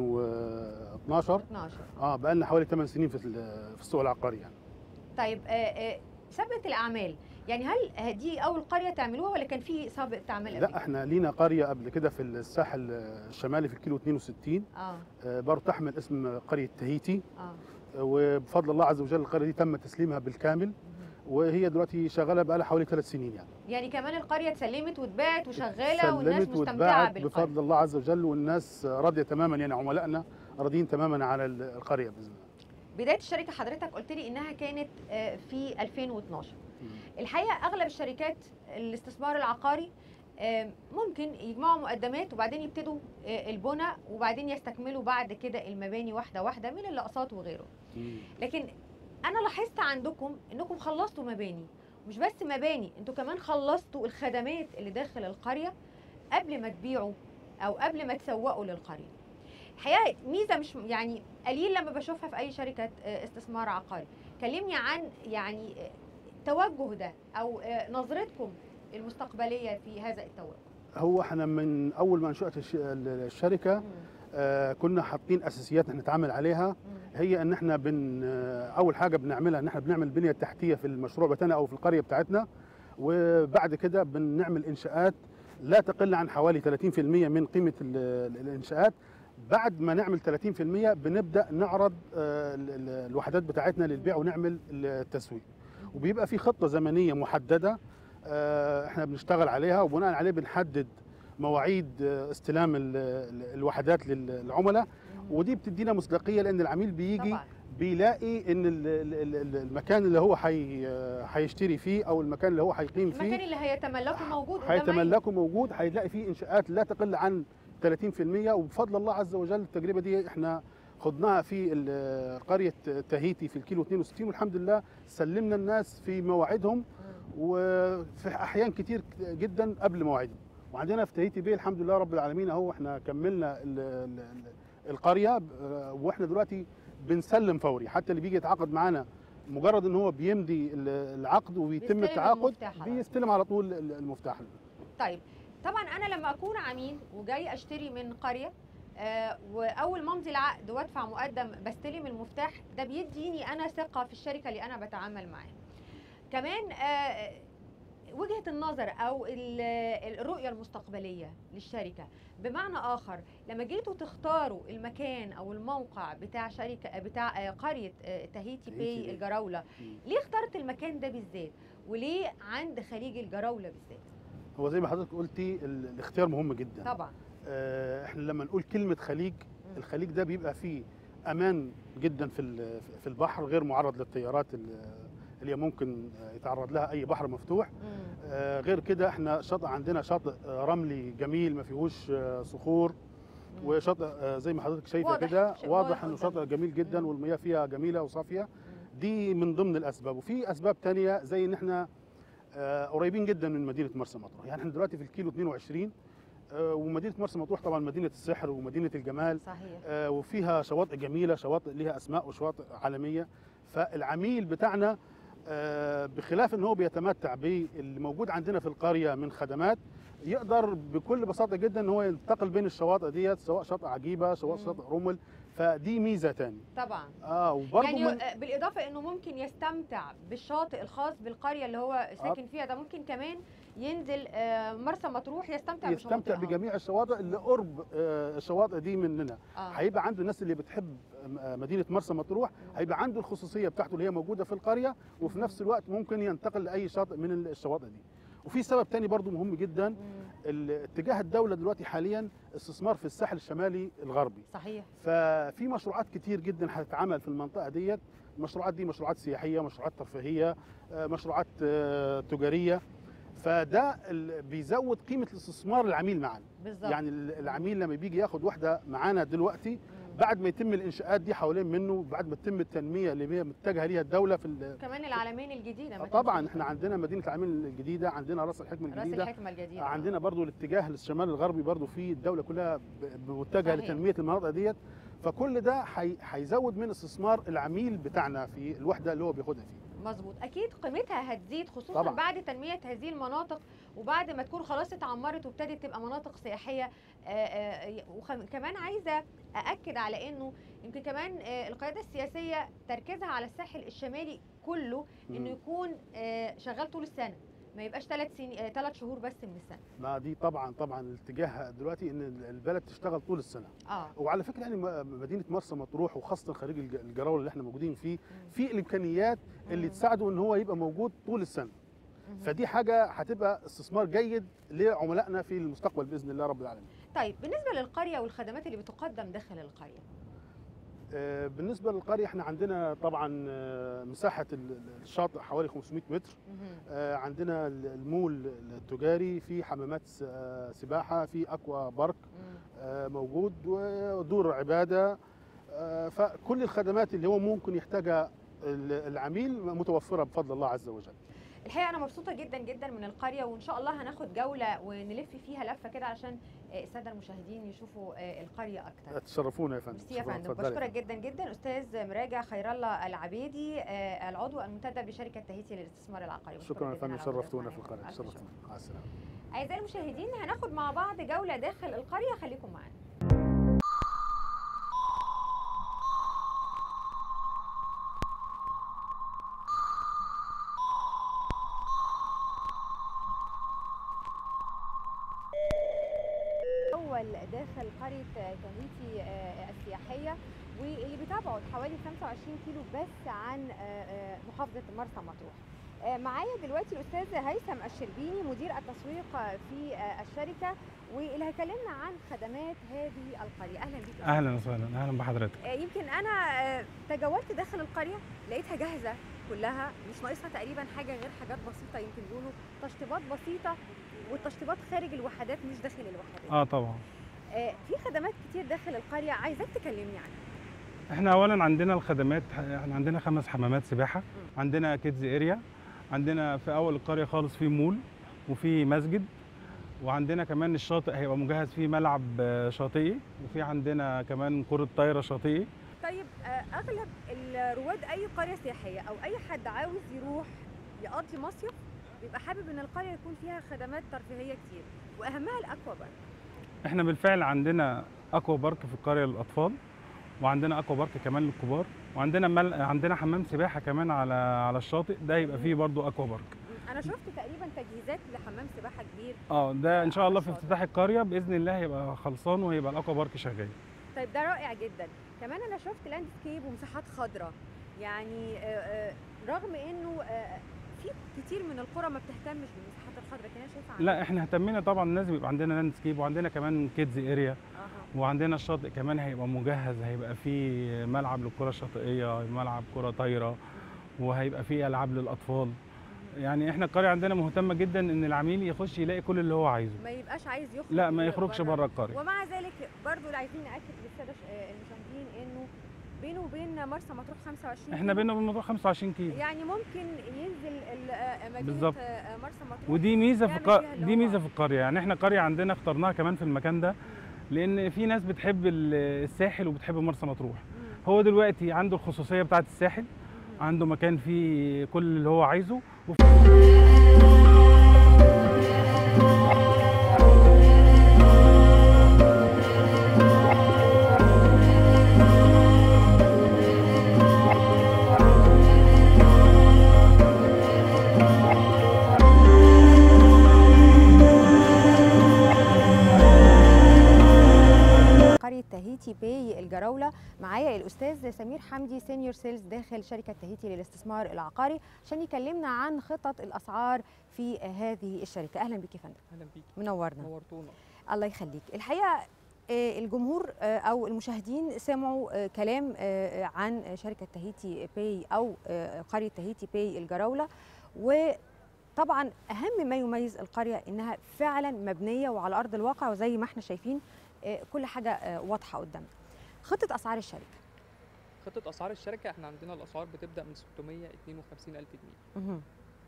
2012 12 اه بقى لنا حوالي 8 سنين في ال- في السوق العقاري يعني طيب آه، آه، سابقه الاعمال يعني هل دي اول قريه تعملوها ولا كان في سابقه اعمال قبل لا كده؟ احنا لينا قرية قبل كده في الساحل الشمالي في الكيلو 62 اه آه، برضه تحمل اسم قرية تهيتي اه آه، وبفضل الله عز وجل القرية دي تم تسليمها بالكامل مهم. وهي دلوقتي شغالة بقى لها حوالي ثلاث سنين يعني يعني كمان القريه اتسلمت واتباعت وشغاله والناس سلمت مستمتعه واتباعت بالقريه بفضل الله عز وجل والناس راضية تماما يعني عملائنا راضيين تماما على القرية بإذن الله بدايه الشركه حضرتك قلت لي انها كانت آه، في 2012 الحقيقه اغلب الشركات الاستثمار العقاري آه، ممكن يجمعوا مقدمات وبعدين يبتدوا آه، البنى وبعدين يستكملوا بعد كده المباني واحده واحده من الاقساط وغيره لكن انا لاحظت عندكم انكم خلصتوا مباني مش بس مباني انتوا كمان خلصتوا الخدمات اللي داخل القريه قبل ما تبيعوا او قبل ما تسوقوا للقريه الحقيقه ميزه مش يعني قليل لما بشوفها في اي شركه آه، استثمار عقاري كلمني عن يعني آه، التوجه ده او آه، نظرتكم المستقبليه في هذا التوجه هو احنا من اول ما انشأت الش- الشركة آه، كنا حاطين اساسيات نتعامل عليها هي ان احنا بن آه، اول حاجه بنعملها ان احنا بنعمل البنيه التحتيه في المشروع بتاعنا او في القريه بتاعتنا وبعد كده بنعمل انشاءات لا تقل عن حوالي 30% من قيمه ال- ال- الانشاءات بعد ما نعمل 30% بنبدا نعرض آه، ال- ال- الوحدات بتاعتنا للبيع ونعمل التسويق وبيبقى في خطه زمنيه محدده آه، احنا بنشتغل عليها وبناء عليه بنحدد مواعيد آه، استلام ال- ال- الوحدات للعملاء ودي بتدينا مصداقيه لان العميل بيجي طبعا بيلاقي ان ال- ال- ال- المكان اللي هو حي هيشتري فيه او المكان اللي هو هيقيم المكان فيه اللي هيتملكه موجود قدام عينه. هيتملكه موجود هيلاقي فيه انشاءات لا تقل عن 30% وبفضل الله عز وجل التجربه دي احنا خضناها في ال- قريه تهيتي في الكيلو 62 والحمد لله سلمنا الناس في مواعيدهم مم. وفي احيان كتير جدا قبل مواعيدهم وعندنا في تهيتي بيه الحمد لله رب العالمين اهو احنا كملنا ال ال ال القريه آه، واحنا دلوقتي بنسلم فوري حتى اللي بيجي يتعاقد معانا مجرد ان هو بيمضي ال- العقد وبيتم بيستلم التعاقد المفتاح على طول. بيستلم على طول ال- المفتاح طيب طبعا انا لما اكون عميل وجاي اشتري من قريه آه واول ما امضي العقد وادفع مقدم بستلم المفتاح ده بيديني انا ثقه في الشركه اللي انا بتعامل معاها كمان آه وجهه النظر او ال- الرؤيه المستقبليه للشركه بمعنى اخر لما جيتوا تختاروا المكان او الموقع بتاع شركه بتاع آه، قريه آه، تهيتي تهيتي بي بي. الجراوله ليه اخترت المكان ده بالذات وليه عند خليج الجراوله بالذات هو زي ما حضرتك قلتي ال- الاختيار مهم جدا طبعا آه، احنا لما نقول كلمه خليج الخليج ده بيبقى فيه امان جدا في ال- في البحر غير معرض للتيارات ال- اللي ممكن يتعرض لها اي بحر مفتوح مم. آه، غير كده احنا شاطئ عندنا شاطئ آه، رملي جميل ما فيهوش آه، صخور مم. وشاطئ آه، زي ما حضرتك شايفه واضح، كده شيء واضح واضح انه قدامك. شاطئ جميل جدا مم. والمياه فيها جميله وصافيه مم. دي من ضمن الاسباب وفي اسباب تانية زي ان احنا آه، قريبين جدا من مدينه مرسى مطروح يعني احنا دلوقتي في الكيلو 22 آه، ومدينه مرسى مطروح طبعا مدينه السحر ومدينه الجمال صحيح آه، وفيها شواطئ جميله شواطئ ليها اسماء وشواطئ عالميه فالعميل بتاعنا آه، بخلاف ان هو بيتمتع باللي موجود عندنا في القريه من خدمات يقدر بكل بساطه جدا ان هو ينتقل بين الشواطئ ديت سواء شاطئ عجيبه سواء مم. شاطئ رمل فدي ميزه تاني طبعا اه وبرضه يعني من آه، بالاضافه انه ممكن يستمتع بالشاطئ الخاص بالقريه اللي هو ساكن فيها ده ممكن كمان ينزل آه، مرسى مطروح يستمتع يستمتع بشواطئها. بجميع الشواطئ اللي قرب آه، الشواطئ دي مننا آه. هيبقى عنده الناس اللي بتحب آه، مدينه مرسى مطروح هيبقى عنده الخصوصيه بتاعته اللي هي موجوده في القريه وفي نفس الوقت ممكن ينتقل لاي شاطئ من الشواطئ دي وفي سبب تاني برضو مهم جدا مم. ال- اتجاه الدوله دلوقتي حاليا استثمار في الساحل الشمالي الغربي صحيح ففي مشروعات كتير جدا هتتعمل في المنطقه ديت المشروعات دي مشروعات سياحيه مشروعات ترفيهيه آه، مشروعات آه، تجاريه فده ال- بيزود قيمه الاستثمار العميل معانا بالظبط يعني ال- العميل لما بيجي ياخد واحده معانا دلوقتي مم. بعد ما يتم الانشاءات دي حوالين منه بعد ما تتم التنميه اللي هي متجهه ليها الدوله في ال- كمان العالمين الجديده ما طبعا تنسوش. احنا عندنا مدينه العالمين الجديده عندنا راس الحكمه راس الجديده الحكمه الجديده عندنا برضو الاتجاه للشمال الغربي برضو في الدوله كلها ب- متجهه صحيح. لتنميه المناطق ديت فكل ده هي- هيزود من استثمار العميل بتاعنا في الوحده اللي هو بياخدها فيه مظبوط اكيد قيمتها هتزيد خصوصا طبعاً. بعد تنميه هذه المناطق وبعد ما تكون خلاص اتعمرت وابتدت تبقى مناطق سياحيه وكمان عايزه ااكد على انه يمكن كمان آه، القياده السياسيه تركيزها على الساحل الشمالي كله انه مم. يكون آه، شغال طول السنه ما يبقاش ثلاث سنين ثلاث شهور بس من السنه ما دي طبعا طبعا الاتجاه دلوقتي ان البلد تشتغل طول السنه اه وعلى فكره يعني م- مدينه مرسى مطروح وخاصه خريج الج- الجراول اللي احنا موجودين فيه في الامكانيات اللي مم. تساعده ان هو يبقى موجود طول السنه مهم. فدي حاجه هتبقى استثمار جيد لعملائنا في المستقبل باذن الله رب العالمين طيب بالنسبه للقريه والخدمات اللي بتقدم داخل القريه آه، بالنسبه للقريه احنا عندنا طبعا آه، مساحه ال- ال- الشاطئ حوالي 500 متر مهم. آه، عندنا ال- المول التجاري في حمامات س- آه، سباحه في اكوا بارك مم. آه، موجود ودور عباده آه، فكل الخدمات اللي هو ممكن يحتاجها ال- العميل متوفره بفضل الله عز وجل الحقيقه انا مبسوطه جدا جدا من القريه وان شاء الله هناخد جوله ونلف فيها لفه كده عشان آه، الساده المشاهدين يشوفوا آه، القريه اكتر تشرفونا يا فندم ميرسي يا شكراً. فندم اتفضلي. بشكرك جدا جدا استاذ مراجع خير الله العبيدي آه، العضو المنتدب بشركه تهيتي للاستثمار العقاري بشكرك شكرا يا جداً فندم على وجودك شرفتونا في معانا. القريه ألف شرفتونا شكر. مع السلامه اعزائي المشاهدين هناخد مع بعض جوله داخل القريه خليكم معانا اول داخل قريه تهيتي آه، السياحيه واللي بيتابعوا حوالي 25 كيلو بس عن آه، آه، محافظه مرسى مطروح آه، معايا دلوقتي الاستاذ هيثم الشربيني مدير التسويق في آه، الشركه واللي هيكلمنا عن خدمات هذه القريه اهلا بيك يا اهلا وسهلا اهلا بحضرتك آه، يمكن انا آه، تجولت داخل القريه لقيتها جاهزه كلها مش ناقصها تقريبا حاجه غير حاجات بسيطه يمكن بيقولوا تشطيبات بسيطه والتشطيبات خارج الوحدات مش داخل الوحدات اه طبعا آه، في خدمات كتير داخل القريه عايزاك تكلمني عنها احنا اولا عندنا الخدمات احنا عندنا خمس حمامات سباحه عندنا كيدز اريا عندنا في اول القريه خالص في مول وفي مسجد وعندنا كمان الشاطئ هيبقى مجهز فيه ملعب آه، شاطئي وفي عندنا كمان كره طايره شاطئي طيب آه، اغلب الرواد اي قريه سياحيه او اي حد عاوز يروح يقضي مصيف بيبقى حابب ان القريه يكون فيها خدمات ترفيهيه كتير واهمها الاكوا بارك احنا بالفعل عندنا اكوا بارك في القريه للاطفال وعندنا اكوا بارك كمان للكبار وعندنا مل... عندنا حمام سباحه كمان على على الشاطئ ده يبقى فيه برضو اكوا بارك انا شفت تقريبا تجهيزات لحمام سباحه كبير اه ده ان شاء الله في على الشاطئ. افتتاح القريه باذن الله هيبقى خلصان وهيبقى الاكوا بارك شغال طيب ده رائع جدا كمان انا شفت لاندسكيب ومساحات خضراء يعني آه، آه، رغم انه آه، في كتير من القرى ما بتهتمش بالمساحات الخضراء كان أنا شايفه عندك. لا احنا اهتمينا طبعا لازم يبقى عندنا لاندسكيب وعندنا كمان كيدز اريا أها. وعندنا الشاطئ كمان هيبقى مجهز هيبقى فيه ملعب للكره الشاطئيه ملعب كره طايره وهيبقى فيه العاب للاطفال يعني احنا القريه عندنا مهتمه جدا ان العميل يخش يلاقي كل اللي هو عايزه ما يبقاش عايز يخرج لا ما بره- يخرجش بره القريه ومع ذلك برضو اللي عايزين ناكد للساده ش- آه، المشاهدين انه بينه وبين مرسى مطروح 25 احنا كيلو. بينا وبين الموضوع 25 كيلو يعني ممكن ينزل ال- آه، مدينه بالظبط. آه، مرسى مطروح ودي ميزه في يعمل الق... فيها اللي دي هو ميزه في القريه يعني احنا قريه عندنا اخترناها كمان في المكان ده لان في ناس بتحب ال- الساحل وبتحب مرسى مطروح مم. هو دلوقتي عنده الخصوصيه بتاعه الساحل عنده مكان فيه كل اللي هو عايزه باي الجراوله معايا الاستاذ سمير حمدي سينيور سيلز داخل شركه تهيتي للاستثمار العقاري عشان يكلمنا عن خطط الاسعار في هذه الشركه اهلا بك يا فندم اهلا بيك منورنا نورتونا الله يخليك الحقيقه آه، الجمهور آه، او المشاهدين سمعوا آه، كلام آه، عن شركه تهيتي باي او آه، قريه تهيتي باي الجراوله وطبعا اهم ما يميز القريه انها فعلا مبنيه وعلى ارض الواقع وزي ما احنا شايفين آه، كل حاجه آه، واضحه قدامنا خطه اسعار الشركه خطه اسعار الشركه احنا عندنا الاسعار بتبدا من 652 الف جنيه مهم.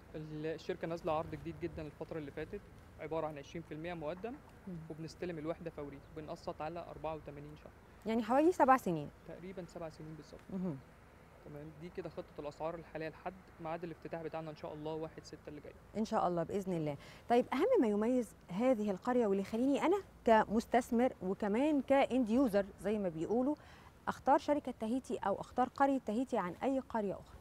الشركه نازله عرض جديد جدا الفتره اللي فاتت عباره عن 20% مقدم مم. وبنستلم الوحده فوري وبنقسط على 84 شهر يعني حوالي سبع سنين تقريبا سبع سنين بالظبط مهم. تمام دي كده خطه الاسعار الحاليه لحد ميعاد الافتتاح بتاعنا ان شاء الله 1 6 اللي جاي ان شاء الله باذن الله طيب اهم ما يميز هذه القريه واللي يخليني انا كمستثمر وكمان كاند يوزر زي ما بيقولوا اختار شركه تهيتي او اختار قريه تهيتي عن اي قريه اخرى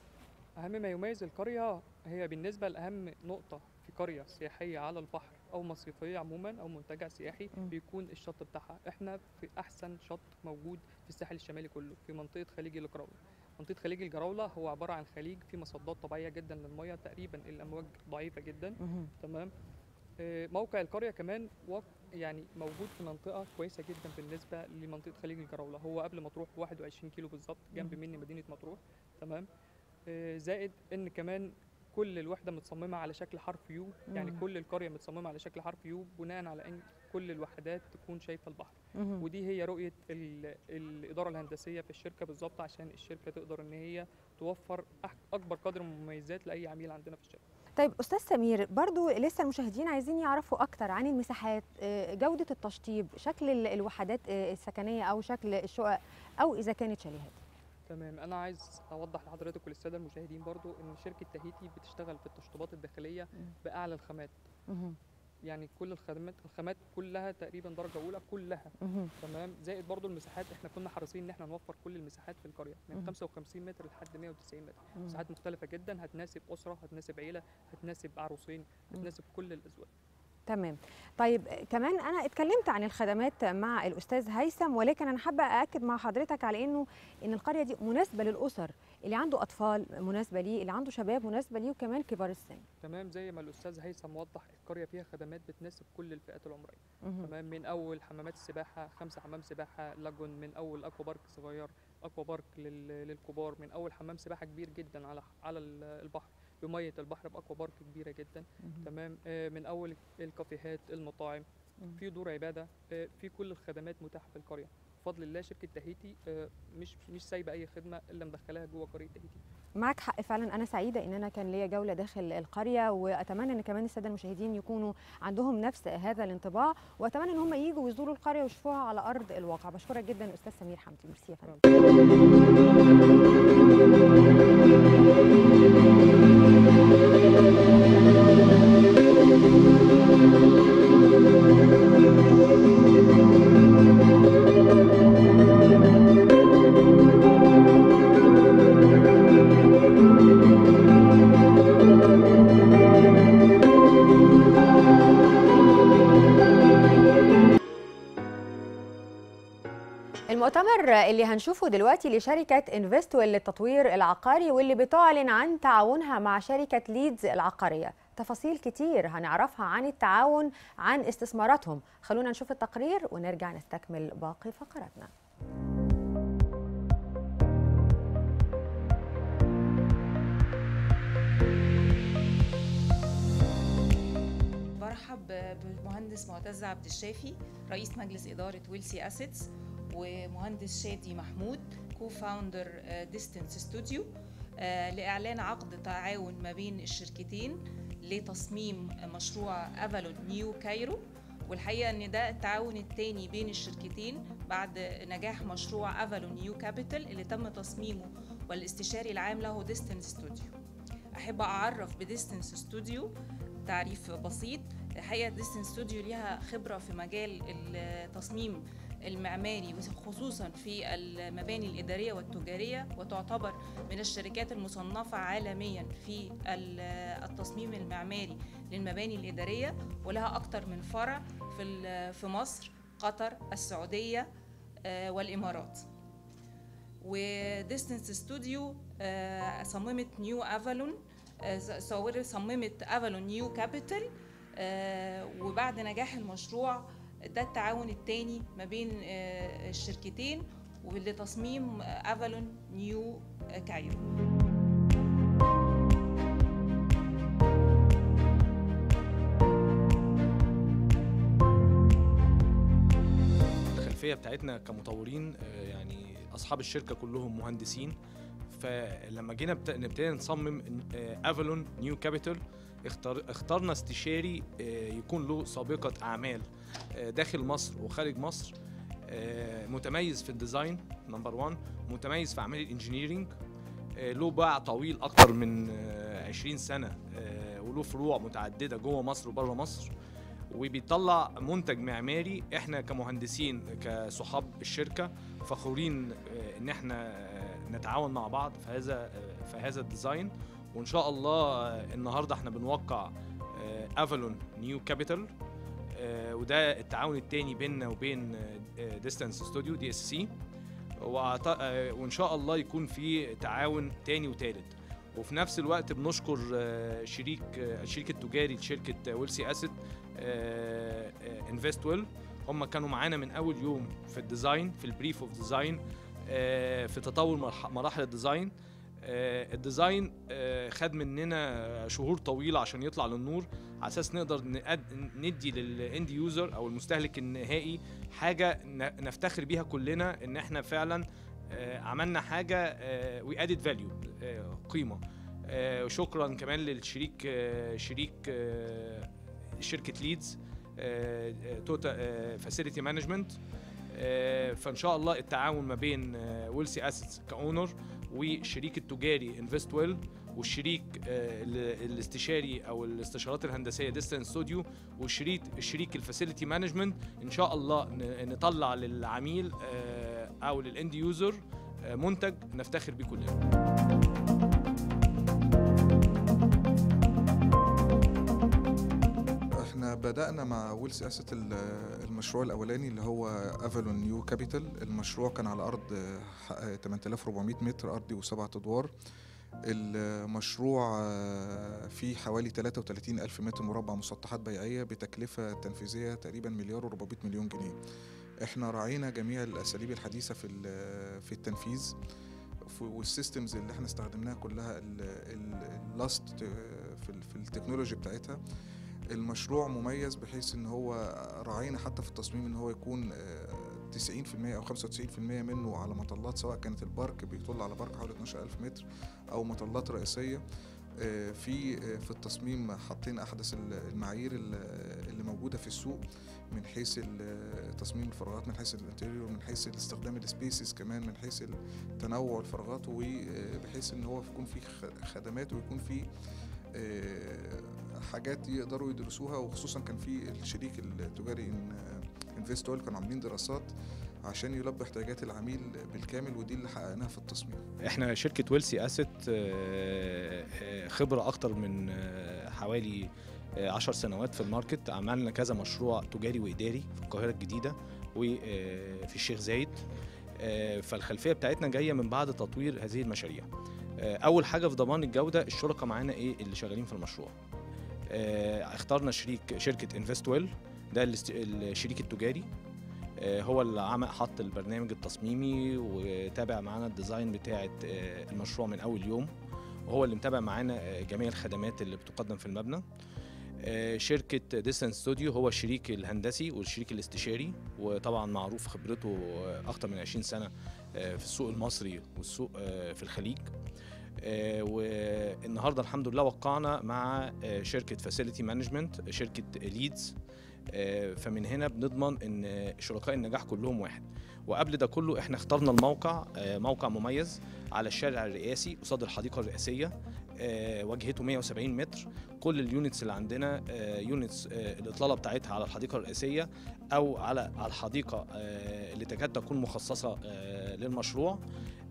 اهم ما يميز القريه هي بالنسبه لاهم نقطه في قريه سياحيه على البحر او مصيفيه عموما او منتجع سياحي مم. بيكون الشط بتاعها احنا في احسن شط موجود في الساحل الشمالي كله في منطقه خليج الجراوله منطقه خليج الجراوله هو عباره عن خليج فيه مصدات طبيعيه جدا للميه تقريبا الامواج ضعيفه جدا مهم. تمام آه، موقع القريه كمان وق- يعني موجود في منطقه كويسه جدا بالنسبه لمنطقه خليج الجراوله هو قبل مطروح 21 كيلو بالظبط جنب مم. مني مدينه مطروح تمام آه، زائد ان كمان كل الوحده متصممه على شكل حرف يو يعني مم. كل القريه متصممه على شكل حرف يو بناء على ان كل الوحدات تكون شايفه البحر مهم. ودي هي رؤيه ال- الاداره الهندسيه في الشركه بالظبط عشان الشركه تقدر ان هي توفر أح- اكبر قدر من المميزات لاي عميل عندنا في الشركه طيب استاذ سمير برضو لسه المشاهدين عايزين يعرفوا اكتر عن المساحات آه، جوده التشطيب شكل ال- الوحدات آه، السكنيه او شكل الشقق او اذا كانت شاليهات تمام انا عايز اوضح لحضرتك وللساده المشاهدين برضو ان شركه تهيتي بتشتغل في التشطيبات الداخليه مم. باعلى الخامات مهم. يعني كل الخدمات الخامات كلها تقريبا درجه اولى كلها مهم. تمام زائد برضو المساحات احنا كنا حريصين ان احنا نوفر كل المساحات في القريه مم. من 55 متر لحد 190 متر مم. مساحات مختلفه جدا هتناسب اسره هتناسب عيله هتناسب عروسين مم. هتناسب كل الازواج تمام طيب آه، كمان انا اتكلمت عن الخدمات مع الاستاذ هيثم ولكن انا حابه ااكد مع حضرتك على انه ان القريه دي مناسبه للاسر اللي عنده اطفال مناسبه ليه اللي عنده شباب مناسبه ليه وكمان كبار السن تمام زي ما الاستاذ هيثم وضح القريه فيها خدمات بتناسب كل الفئات العمريه مهم. تمام من اول حمامات السباحه خمسه حمام سباحه لاجون من اول اكوا بارك صغير اكوا بارك لل- للكبار من اول حمام سباحه كبير جدا على على ال- البحر بميه البحر باكوا بارك كبيره جدا مهم. تمام آه، من اول الكافيهات المطاعم مم. في دور عباده آه، في كل الخدمات متاحه في القريه بفضل الله شركه تهيتي آه، مش مش سايبه اي خدمه الا مدخلاها جوه قريه تهيتي معك حق فعلا انا سعيده ان انا كان ليا جوله داخل القريه واتمنى ان كمان الساده المشاهدين يكونوا عندهم نفس هذا الانطباع واتمنى ان هم ييجوا ويزوروا القريه ويشوفوها على ارض الواقع بشكرك جدا استاذ سمير حمدي ميرسي يا فندم المؤتمر اللي هنشوفه دلوقتي لشركة انفستويل للتطوير العقاري واللي بتعلن عن تعاونها مع شركة ليدز العقارية تفاصيل كتير هنعرفها عن التعاون عن استثماراتهم خلونا نشوف التقرير ونرجع نستكمل باقي فقراتنا برحب بالمهندس معتز عبد الشافي رئيس مجلس إدارة ويلسي أسيتس ومهندس شادي محمود كو فاوندر ديستنس ستوديو لإعلان عقد تعاون ما بين الشركتين لتصميم مشروع أفالون نيو كايرو والحقيقة إن ده التعاون التاني بين الشركتين بعد نجاح مشروع أفالون نيو كابيتال اللي تم تصميمه والاستشاري العام له ديستنس ستوديو أحب أعرف بديستنس ستوديو تعريف بسيط الحقيقه ديستنس ستوديو ليها خبره في مجال التصميم المعماري خصوصا في المباني الإدارية والتجارية وتعتبر من الشركات المصنفة عالميا في التصميم المعماري للمباني الإدارية ولها أكثر من فرع في في مصر قطر السعودية آه، والإمارات وديستنس ستوديو صممت نيو افالون صورت صممت افالون نيو كابيتال وبعد نجاح المشروع ده التعاون التاني ما بين آه، الشركتين ولتصميم افالون نيو كايرو الخلفيه بتاعتنا كمطورين آه، يعني اصحاب الشركه كلهم مهندسين فلما جينا بت- نبتدي نصمم افالون نيو كابيتال اختار اخترنا استشاري آه، يكون له سابقه اعمال آه، داخل مصر وخارج مصر آه، متميز في الديزاين نمبر 1 متميز في اعمال الانجينيرينج آه، له باع طويل اكتر من آه، 20 سنه آه، وله فروع متعدده جوه مصر وبره مصر وبيطلع منتج معماري احنا كمهندسين كصحاب الشركه فخورين آه، ان احنا آه، نتعاون مع بعض في هذا آه، في هذا الديزاين وان شاء الله آه، النهارده احنا بنوقع افالون نيو كابيتال وده التعاون التاني بيننا وبين ديستانس ستوديو دي اس سي وان شاء الله يكون في تعاون تاني وتالت وفي نفس الوقت بنشكر آه، شريك آه، الشريك التجاري لشركه ويلسي اسيت انفست ويل هم كانوا معانا من اول يوم في الديزاين في البريف اوف ديزاين في تطور مرح- مراحل الديزاين آه، الديزاين آه، خد مننا شهور طويله عشان يطلع للنور على اساس نقدر نقد- ندي للاند يوزر او المستهلك النهائي حاجه ن- نفتخر بيها كلنا ان احنا فعلا آه، عملنا حاجه وي ادد فاليو قيمه آه، وشكرا كمان للشريك آه، شريك آه، شركه ليدز توتا فاسيلتي مانجمنت فان شاء الله التعاون ما بين ويلسي اسيتس كاونر والشريك التجاري انفست ويل والشريك آه، ال- الاستشاري او الاستشارات الهندسيه ديستنس ستوديو والشريك الشريك الفاسيلتي مانجمنت ان شاء الله ن- نطلع للعميل آه، او للاند يوزر آه، منتج نفتخر بيه كلنا احنا بدأنا مع ويلز اسيت ال- المشروع الاولاني اللي هو افالون نيو كابيتال المشروع كان على ارض ح- 8400 متر ارضي وسبعة ادوار المشروع آه، فيه حوالي 33 ألف متر مربع مسطحات بيعية بتكلفة تنفيذية تقريبا مليار و400 مليون جنيه احنا راعينا جميع الأساليب الحديثة في ال- في التنفيذ ف- والسيستمز اللي احنا استخدمناها كلها اللاست في ال- في التكنولوجي بتاعتها المشروع مميز بحيث ان هو راعينا حتى في التصميم ان هو يكون آه، 90% او 95% منه على مطلات سواء كانت البارك بيطل على بارك حوالي 12000 متر او مطلات رئيسيه آه، في آه، في التصميم حاطين احدث ال- المعايير ال- اللي موجوده في السوق من حيث ال- تصميم الفراغات من حيث الانتيريور من حيث استخدام السبيسز كمان من حيث تنوع الفراغات وبحيث ان هو يكون في خ- خدمات ويكون في آه، حاجات يقدروا يدرسوها وخصوصا كان في الشريك التجاري انفستول كانوا عاملين دراسات عشان يلبي احتياجات العميل بالكامل ودي اللي حققناها في التصميم احنا شركه ويلسي اسيت آه، آه، خبره اكتر من آه، حوالي آه، عشر سنوات في الماركت عملنا كذا مشروع تجاري واداري في القاهره الجديده وفي الشيخ زايد آه، فالخلفيه بتاعتنا جايه من بعد تطوير هذه المشاريع آه، اول حاجه في ضمان الجوده الشركاء معانا ايه اللي شغالين في المشروع آه، اخترنا شريك شركه انفست ويل ده الاست- الشريك التجاري آه، هو اللي عمل حط البرنامج التصميمي وتابع معانا الديزاين بتاعه آه، المشروع من اول يوم وهو اللي متابع معانا آه، جميع الخدمات اللي بتقدم في المبنى آه، شركة ديستنس ستوديو هو الشريك الهندسي والشريك الاستشاري وطبعا معروف خبرته آه، أكتر من 20 سنة آه، في السوق المصري والسوق آه، في الخليج آه، والنهارده الحمد لله وقعنا مع آه، شركة فاسيلتي مانجمنت شركة ليدز آه، فمن هنا بنضمن ان شركاء النجاح كلهم واحد وقبل ده كله احنا اخترنا الموقع آه، موقع مميز على الشارع الرئاسي قصاد الحديقه الرئاسيه آه، واجهته 170 متر كل اليونتس اللي عندنا آه، يونتس آه، الاطلاله بتاعتها على الحديقه الرئاسيه او على على الحديقه آه، اللي تكاد تكون مخصصه آه، للمشروع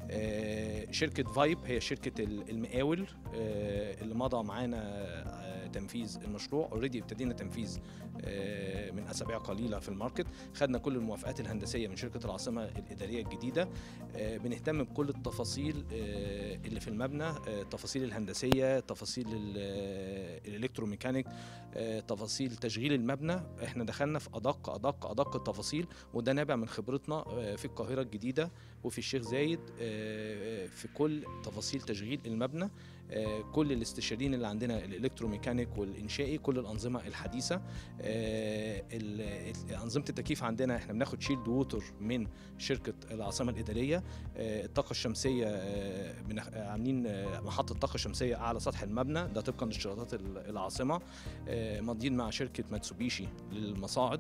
آه، شركه فايب هي شركه ال- المقاول آه، اللي مضى معانا آه، تنفيذ المشروع اوريدي ابتدينا تنفيذ آه، من اسابيع قليله في الماركت خدنا كل الموافقات الهندسيه من شركه العاصمه الاداريه الجديده آه، بنهتم بكل التفاصيل آه، اللي في المبنى آه، التفاصيل الهندسيه تفاصيل ال- آه، الالكتروميكانيك آه، تفاصيل تشغيل المبنى احنا دخلنا في ادق ادق ادق التفاصيل وده نابع من خبرتنا آه، في القاهره الجديده وفي الشيخ زايد آه، في كل تفاصيل تشغيل المبنى آه، كل الاستشاريين اللي عندنا الالكتروميكانيك والانشائي كل الانظمه الحديثه آه، ال- ال- انظمه التكييف عندنا احنا بناخد شيلد ووتر من شركه العاصمه الاداريه آه، الطاقه الشمسيه آه، بنخ- آه، عاملين آه، محطه طاقه شمسيه اعلى سطح المبنى ده طبقا لاشتراطات ال- العاصمه آه، ماضيين مع شركه ماتسوبيشي للمصاعد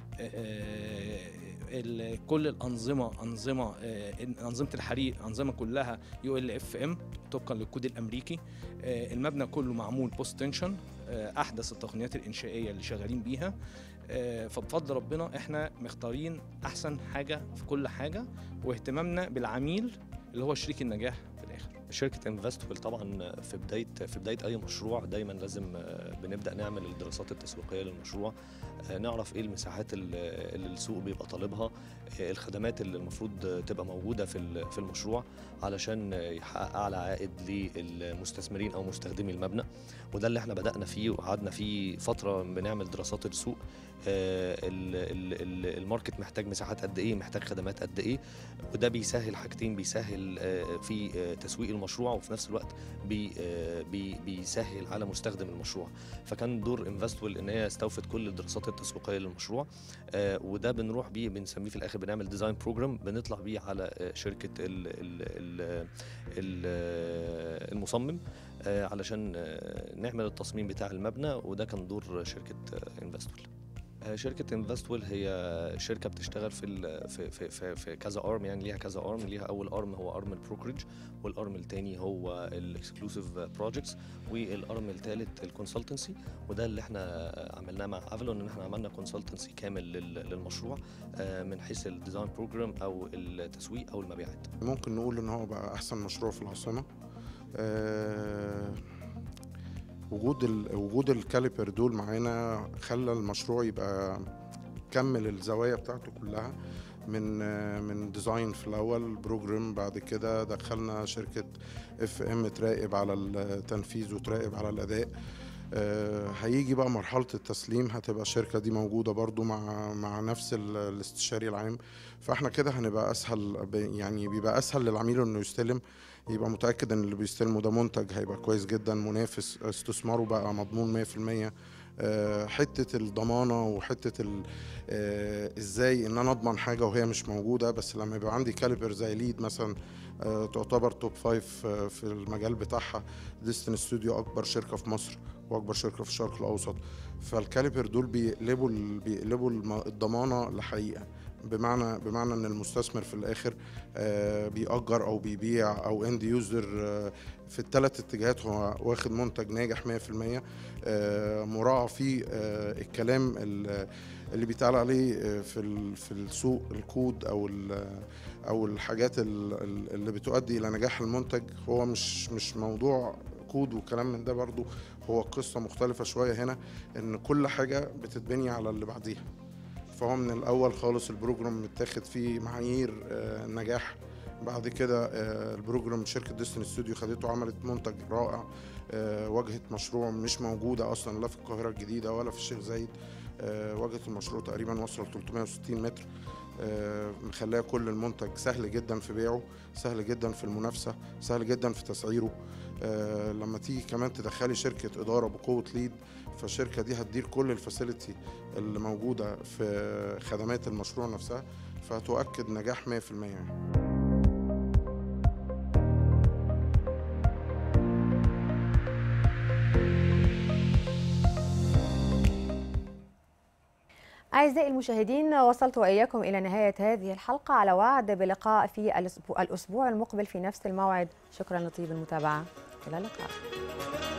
آه، ال- كل الانظمه انظمه آه، انظمه الحريق انظمه كلها يو ال اف ام طبقا للكود الامريكي آه، المبنى كله معمول بوست تنشن احدث التقنيات الانشائيه اللي شغالين بيها آه، فبفضل ربنا احنا مختارين احسن حاجه في كل حاجه واهتمامنا بالعميل اللي هو شريك النجاح في الاخر شركة انفستبل طبعا في بداية في بداية أي مشروع دايما لازم آه، بنبدأ نعمل الدراسات التسويقية للمشروع آه، نعرف إيه المساحات ال- اللي السوق بيبقى طالبها آه، الخدمات اللي المفروض آه، تبقى موجودة في ال- في المشروع علشان آه، يحقق أعلى عائد للمستثمرين أو مستخدمي المبنى وده اللي احنا بدأنا فيه وقعدنا فيه فترة بنعمل دراسات السوق آه، ال- ال- ال- الماركت محتاج مساحات قد ايه محتاج خدمات قد ايه وده بيسهل حاجتين بيسهل آه، في آه، تسويق المشروع وفي نفس الوقت بي آه، بي بيسهل على مستخدم المشروع فكان دور انفستول ان هي استوفت كل الدراسات التسويقيه للمشروع آه، وده بنروح بيه بنسميه في الاخر بنعمل ديزاين بروجرام بنطلع بيه على آه، شركه ال ال ال ال المصمم آه، علشان آه، نعمل التصميم بتاع المبنى وده كان دور شركه انفستول آه، شركة انفستول هي شركة بتشتغل في ال- في في في, في كذا ارم يعني ليها كذا ارم ليها اول ارم هو ارم البروكرج والارم الثاني هو الاكسكلوسيف بروجكتس والارم الثالث الكونسلتنسي وده اللي احنا عملناه مع افلون ان احنا عملنا كونسلتنسي كامل لل- للمشروع آه، من حيث الديزاين بروجرام او التسويق او المبيعات ممكن نقول ان هو بقى احسن مشروع في العاصمه آه، وجود ال... وجود الكاليبر دول معانا خلى المشروع يبقى كمل الزوايا بتاعته كلها من آه، من ديزاين في الاول بروجرام بعد كده دخلنا شركه اف ام تراقب على التنفيذ وتراقب على الاداء آه، هيجي بقى مرحلة التسليم هتبقى الشركة دي موجودة برضو مع مع نفس ال- الاستشاري العام فاحنا كده هنبقى أسهل ب- يعني بيبقى أسهل للعميل إنه يستلم يبقى متأكد إن اللي بيستلمه ده منتج هيبقى كويس جدا منافس استثماره بقى مضمون 100% آه، حتة الضمانة وحتة ال- آه، ازاي ان انا اضمن حاجة وهي مش موجودة بس لما يبقى عندي كاليبر زي ليد مثلا آه، تعتبر توب فايف آه، في المجال بتاعها ديستن ستوديو اكبر شركة في مصر واكبر شركه في الشرق الاوسط فالكاليبر دول بيقلبوا ال- بيقلبوا الم- الضمانه لحقيقه بمعنى بمعنى ان المستثمر في الاخر آه، بيأجر او بيبيع او اند يوزر في الثلاث اتجاهات هو واخد منتج ناجح 100% آه، مراعى فيه آه، الكلام ال- اللي بيتقال عليه آه، في ال- في السوق الكود او ال- او الحاجات ال- ال- اللي بتؤدي الى نجاح المنتج هو مش مش موضوع كود وكلام من ده برضو هو قصة مختلفة شوية هنا إن كل حاجة بتتبني على اللي بعديها فهو من الأول خالص البروجرام متاخد فيه معايير آه، نجاح بعد كده آه، البروجرام شركة ديستن ستوديو خدته وعملت منتج رائع آه، واجهة مشروع مش موجودة أصلا لا في القاهرة الجديدة ولا في الشيخ زايد آه، واجهة المشروع تقريبا وصل 360 متر آه، مخليه كل المنتج سهل جدا في بيعه سهل جدا في المنافسة سهل جدا في تسعيره آه، لما تيجي كمان تدخلي شركة إدارة بقوة ليد فالشركة دي هتدير كل الفاسيلتي اللي موجودة في خدمات المشروع نفسها فهتؤكد نجاح 100% يعني. أعزائي المشاهدين وصلت وإياكم إلى نهاية هذه الحلقة على وعد بلقاء في الأسبوع, الأسبوع المقبل في نفس الموعد شكرا لطيب المتابعة إلى اللقاء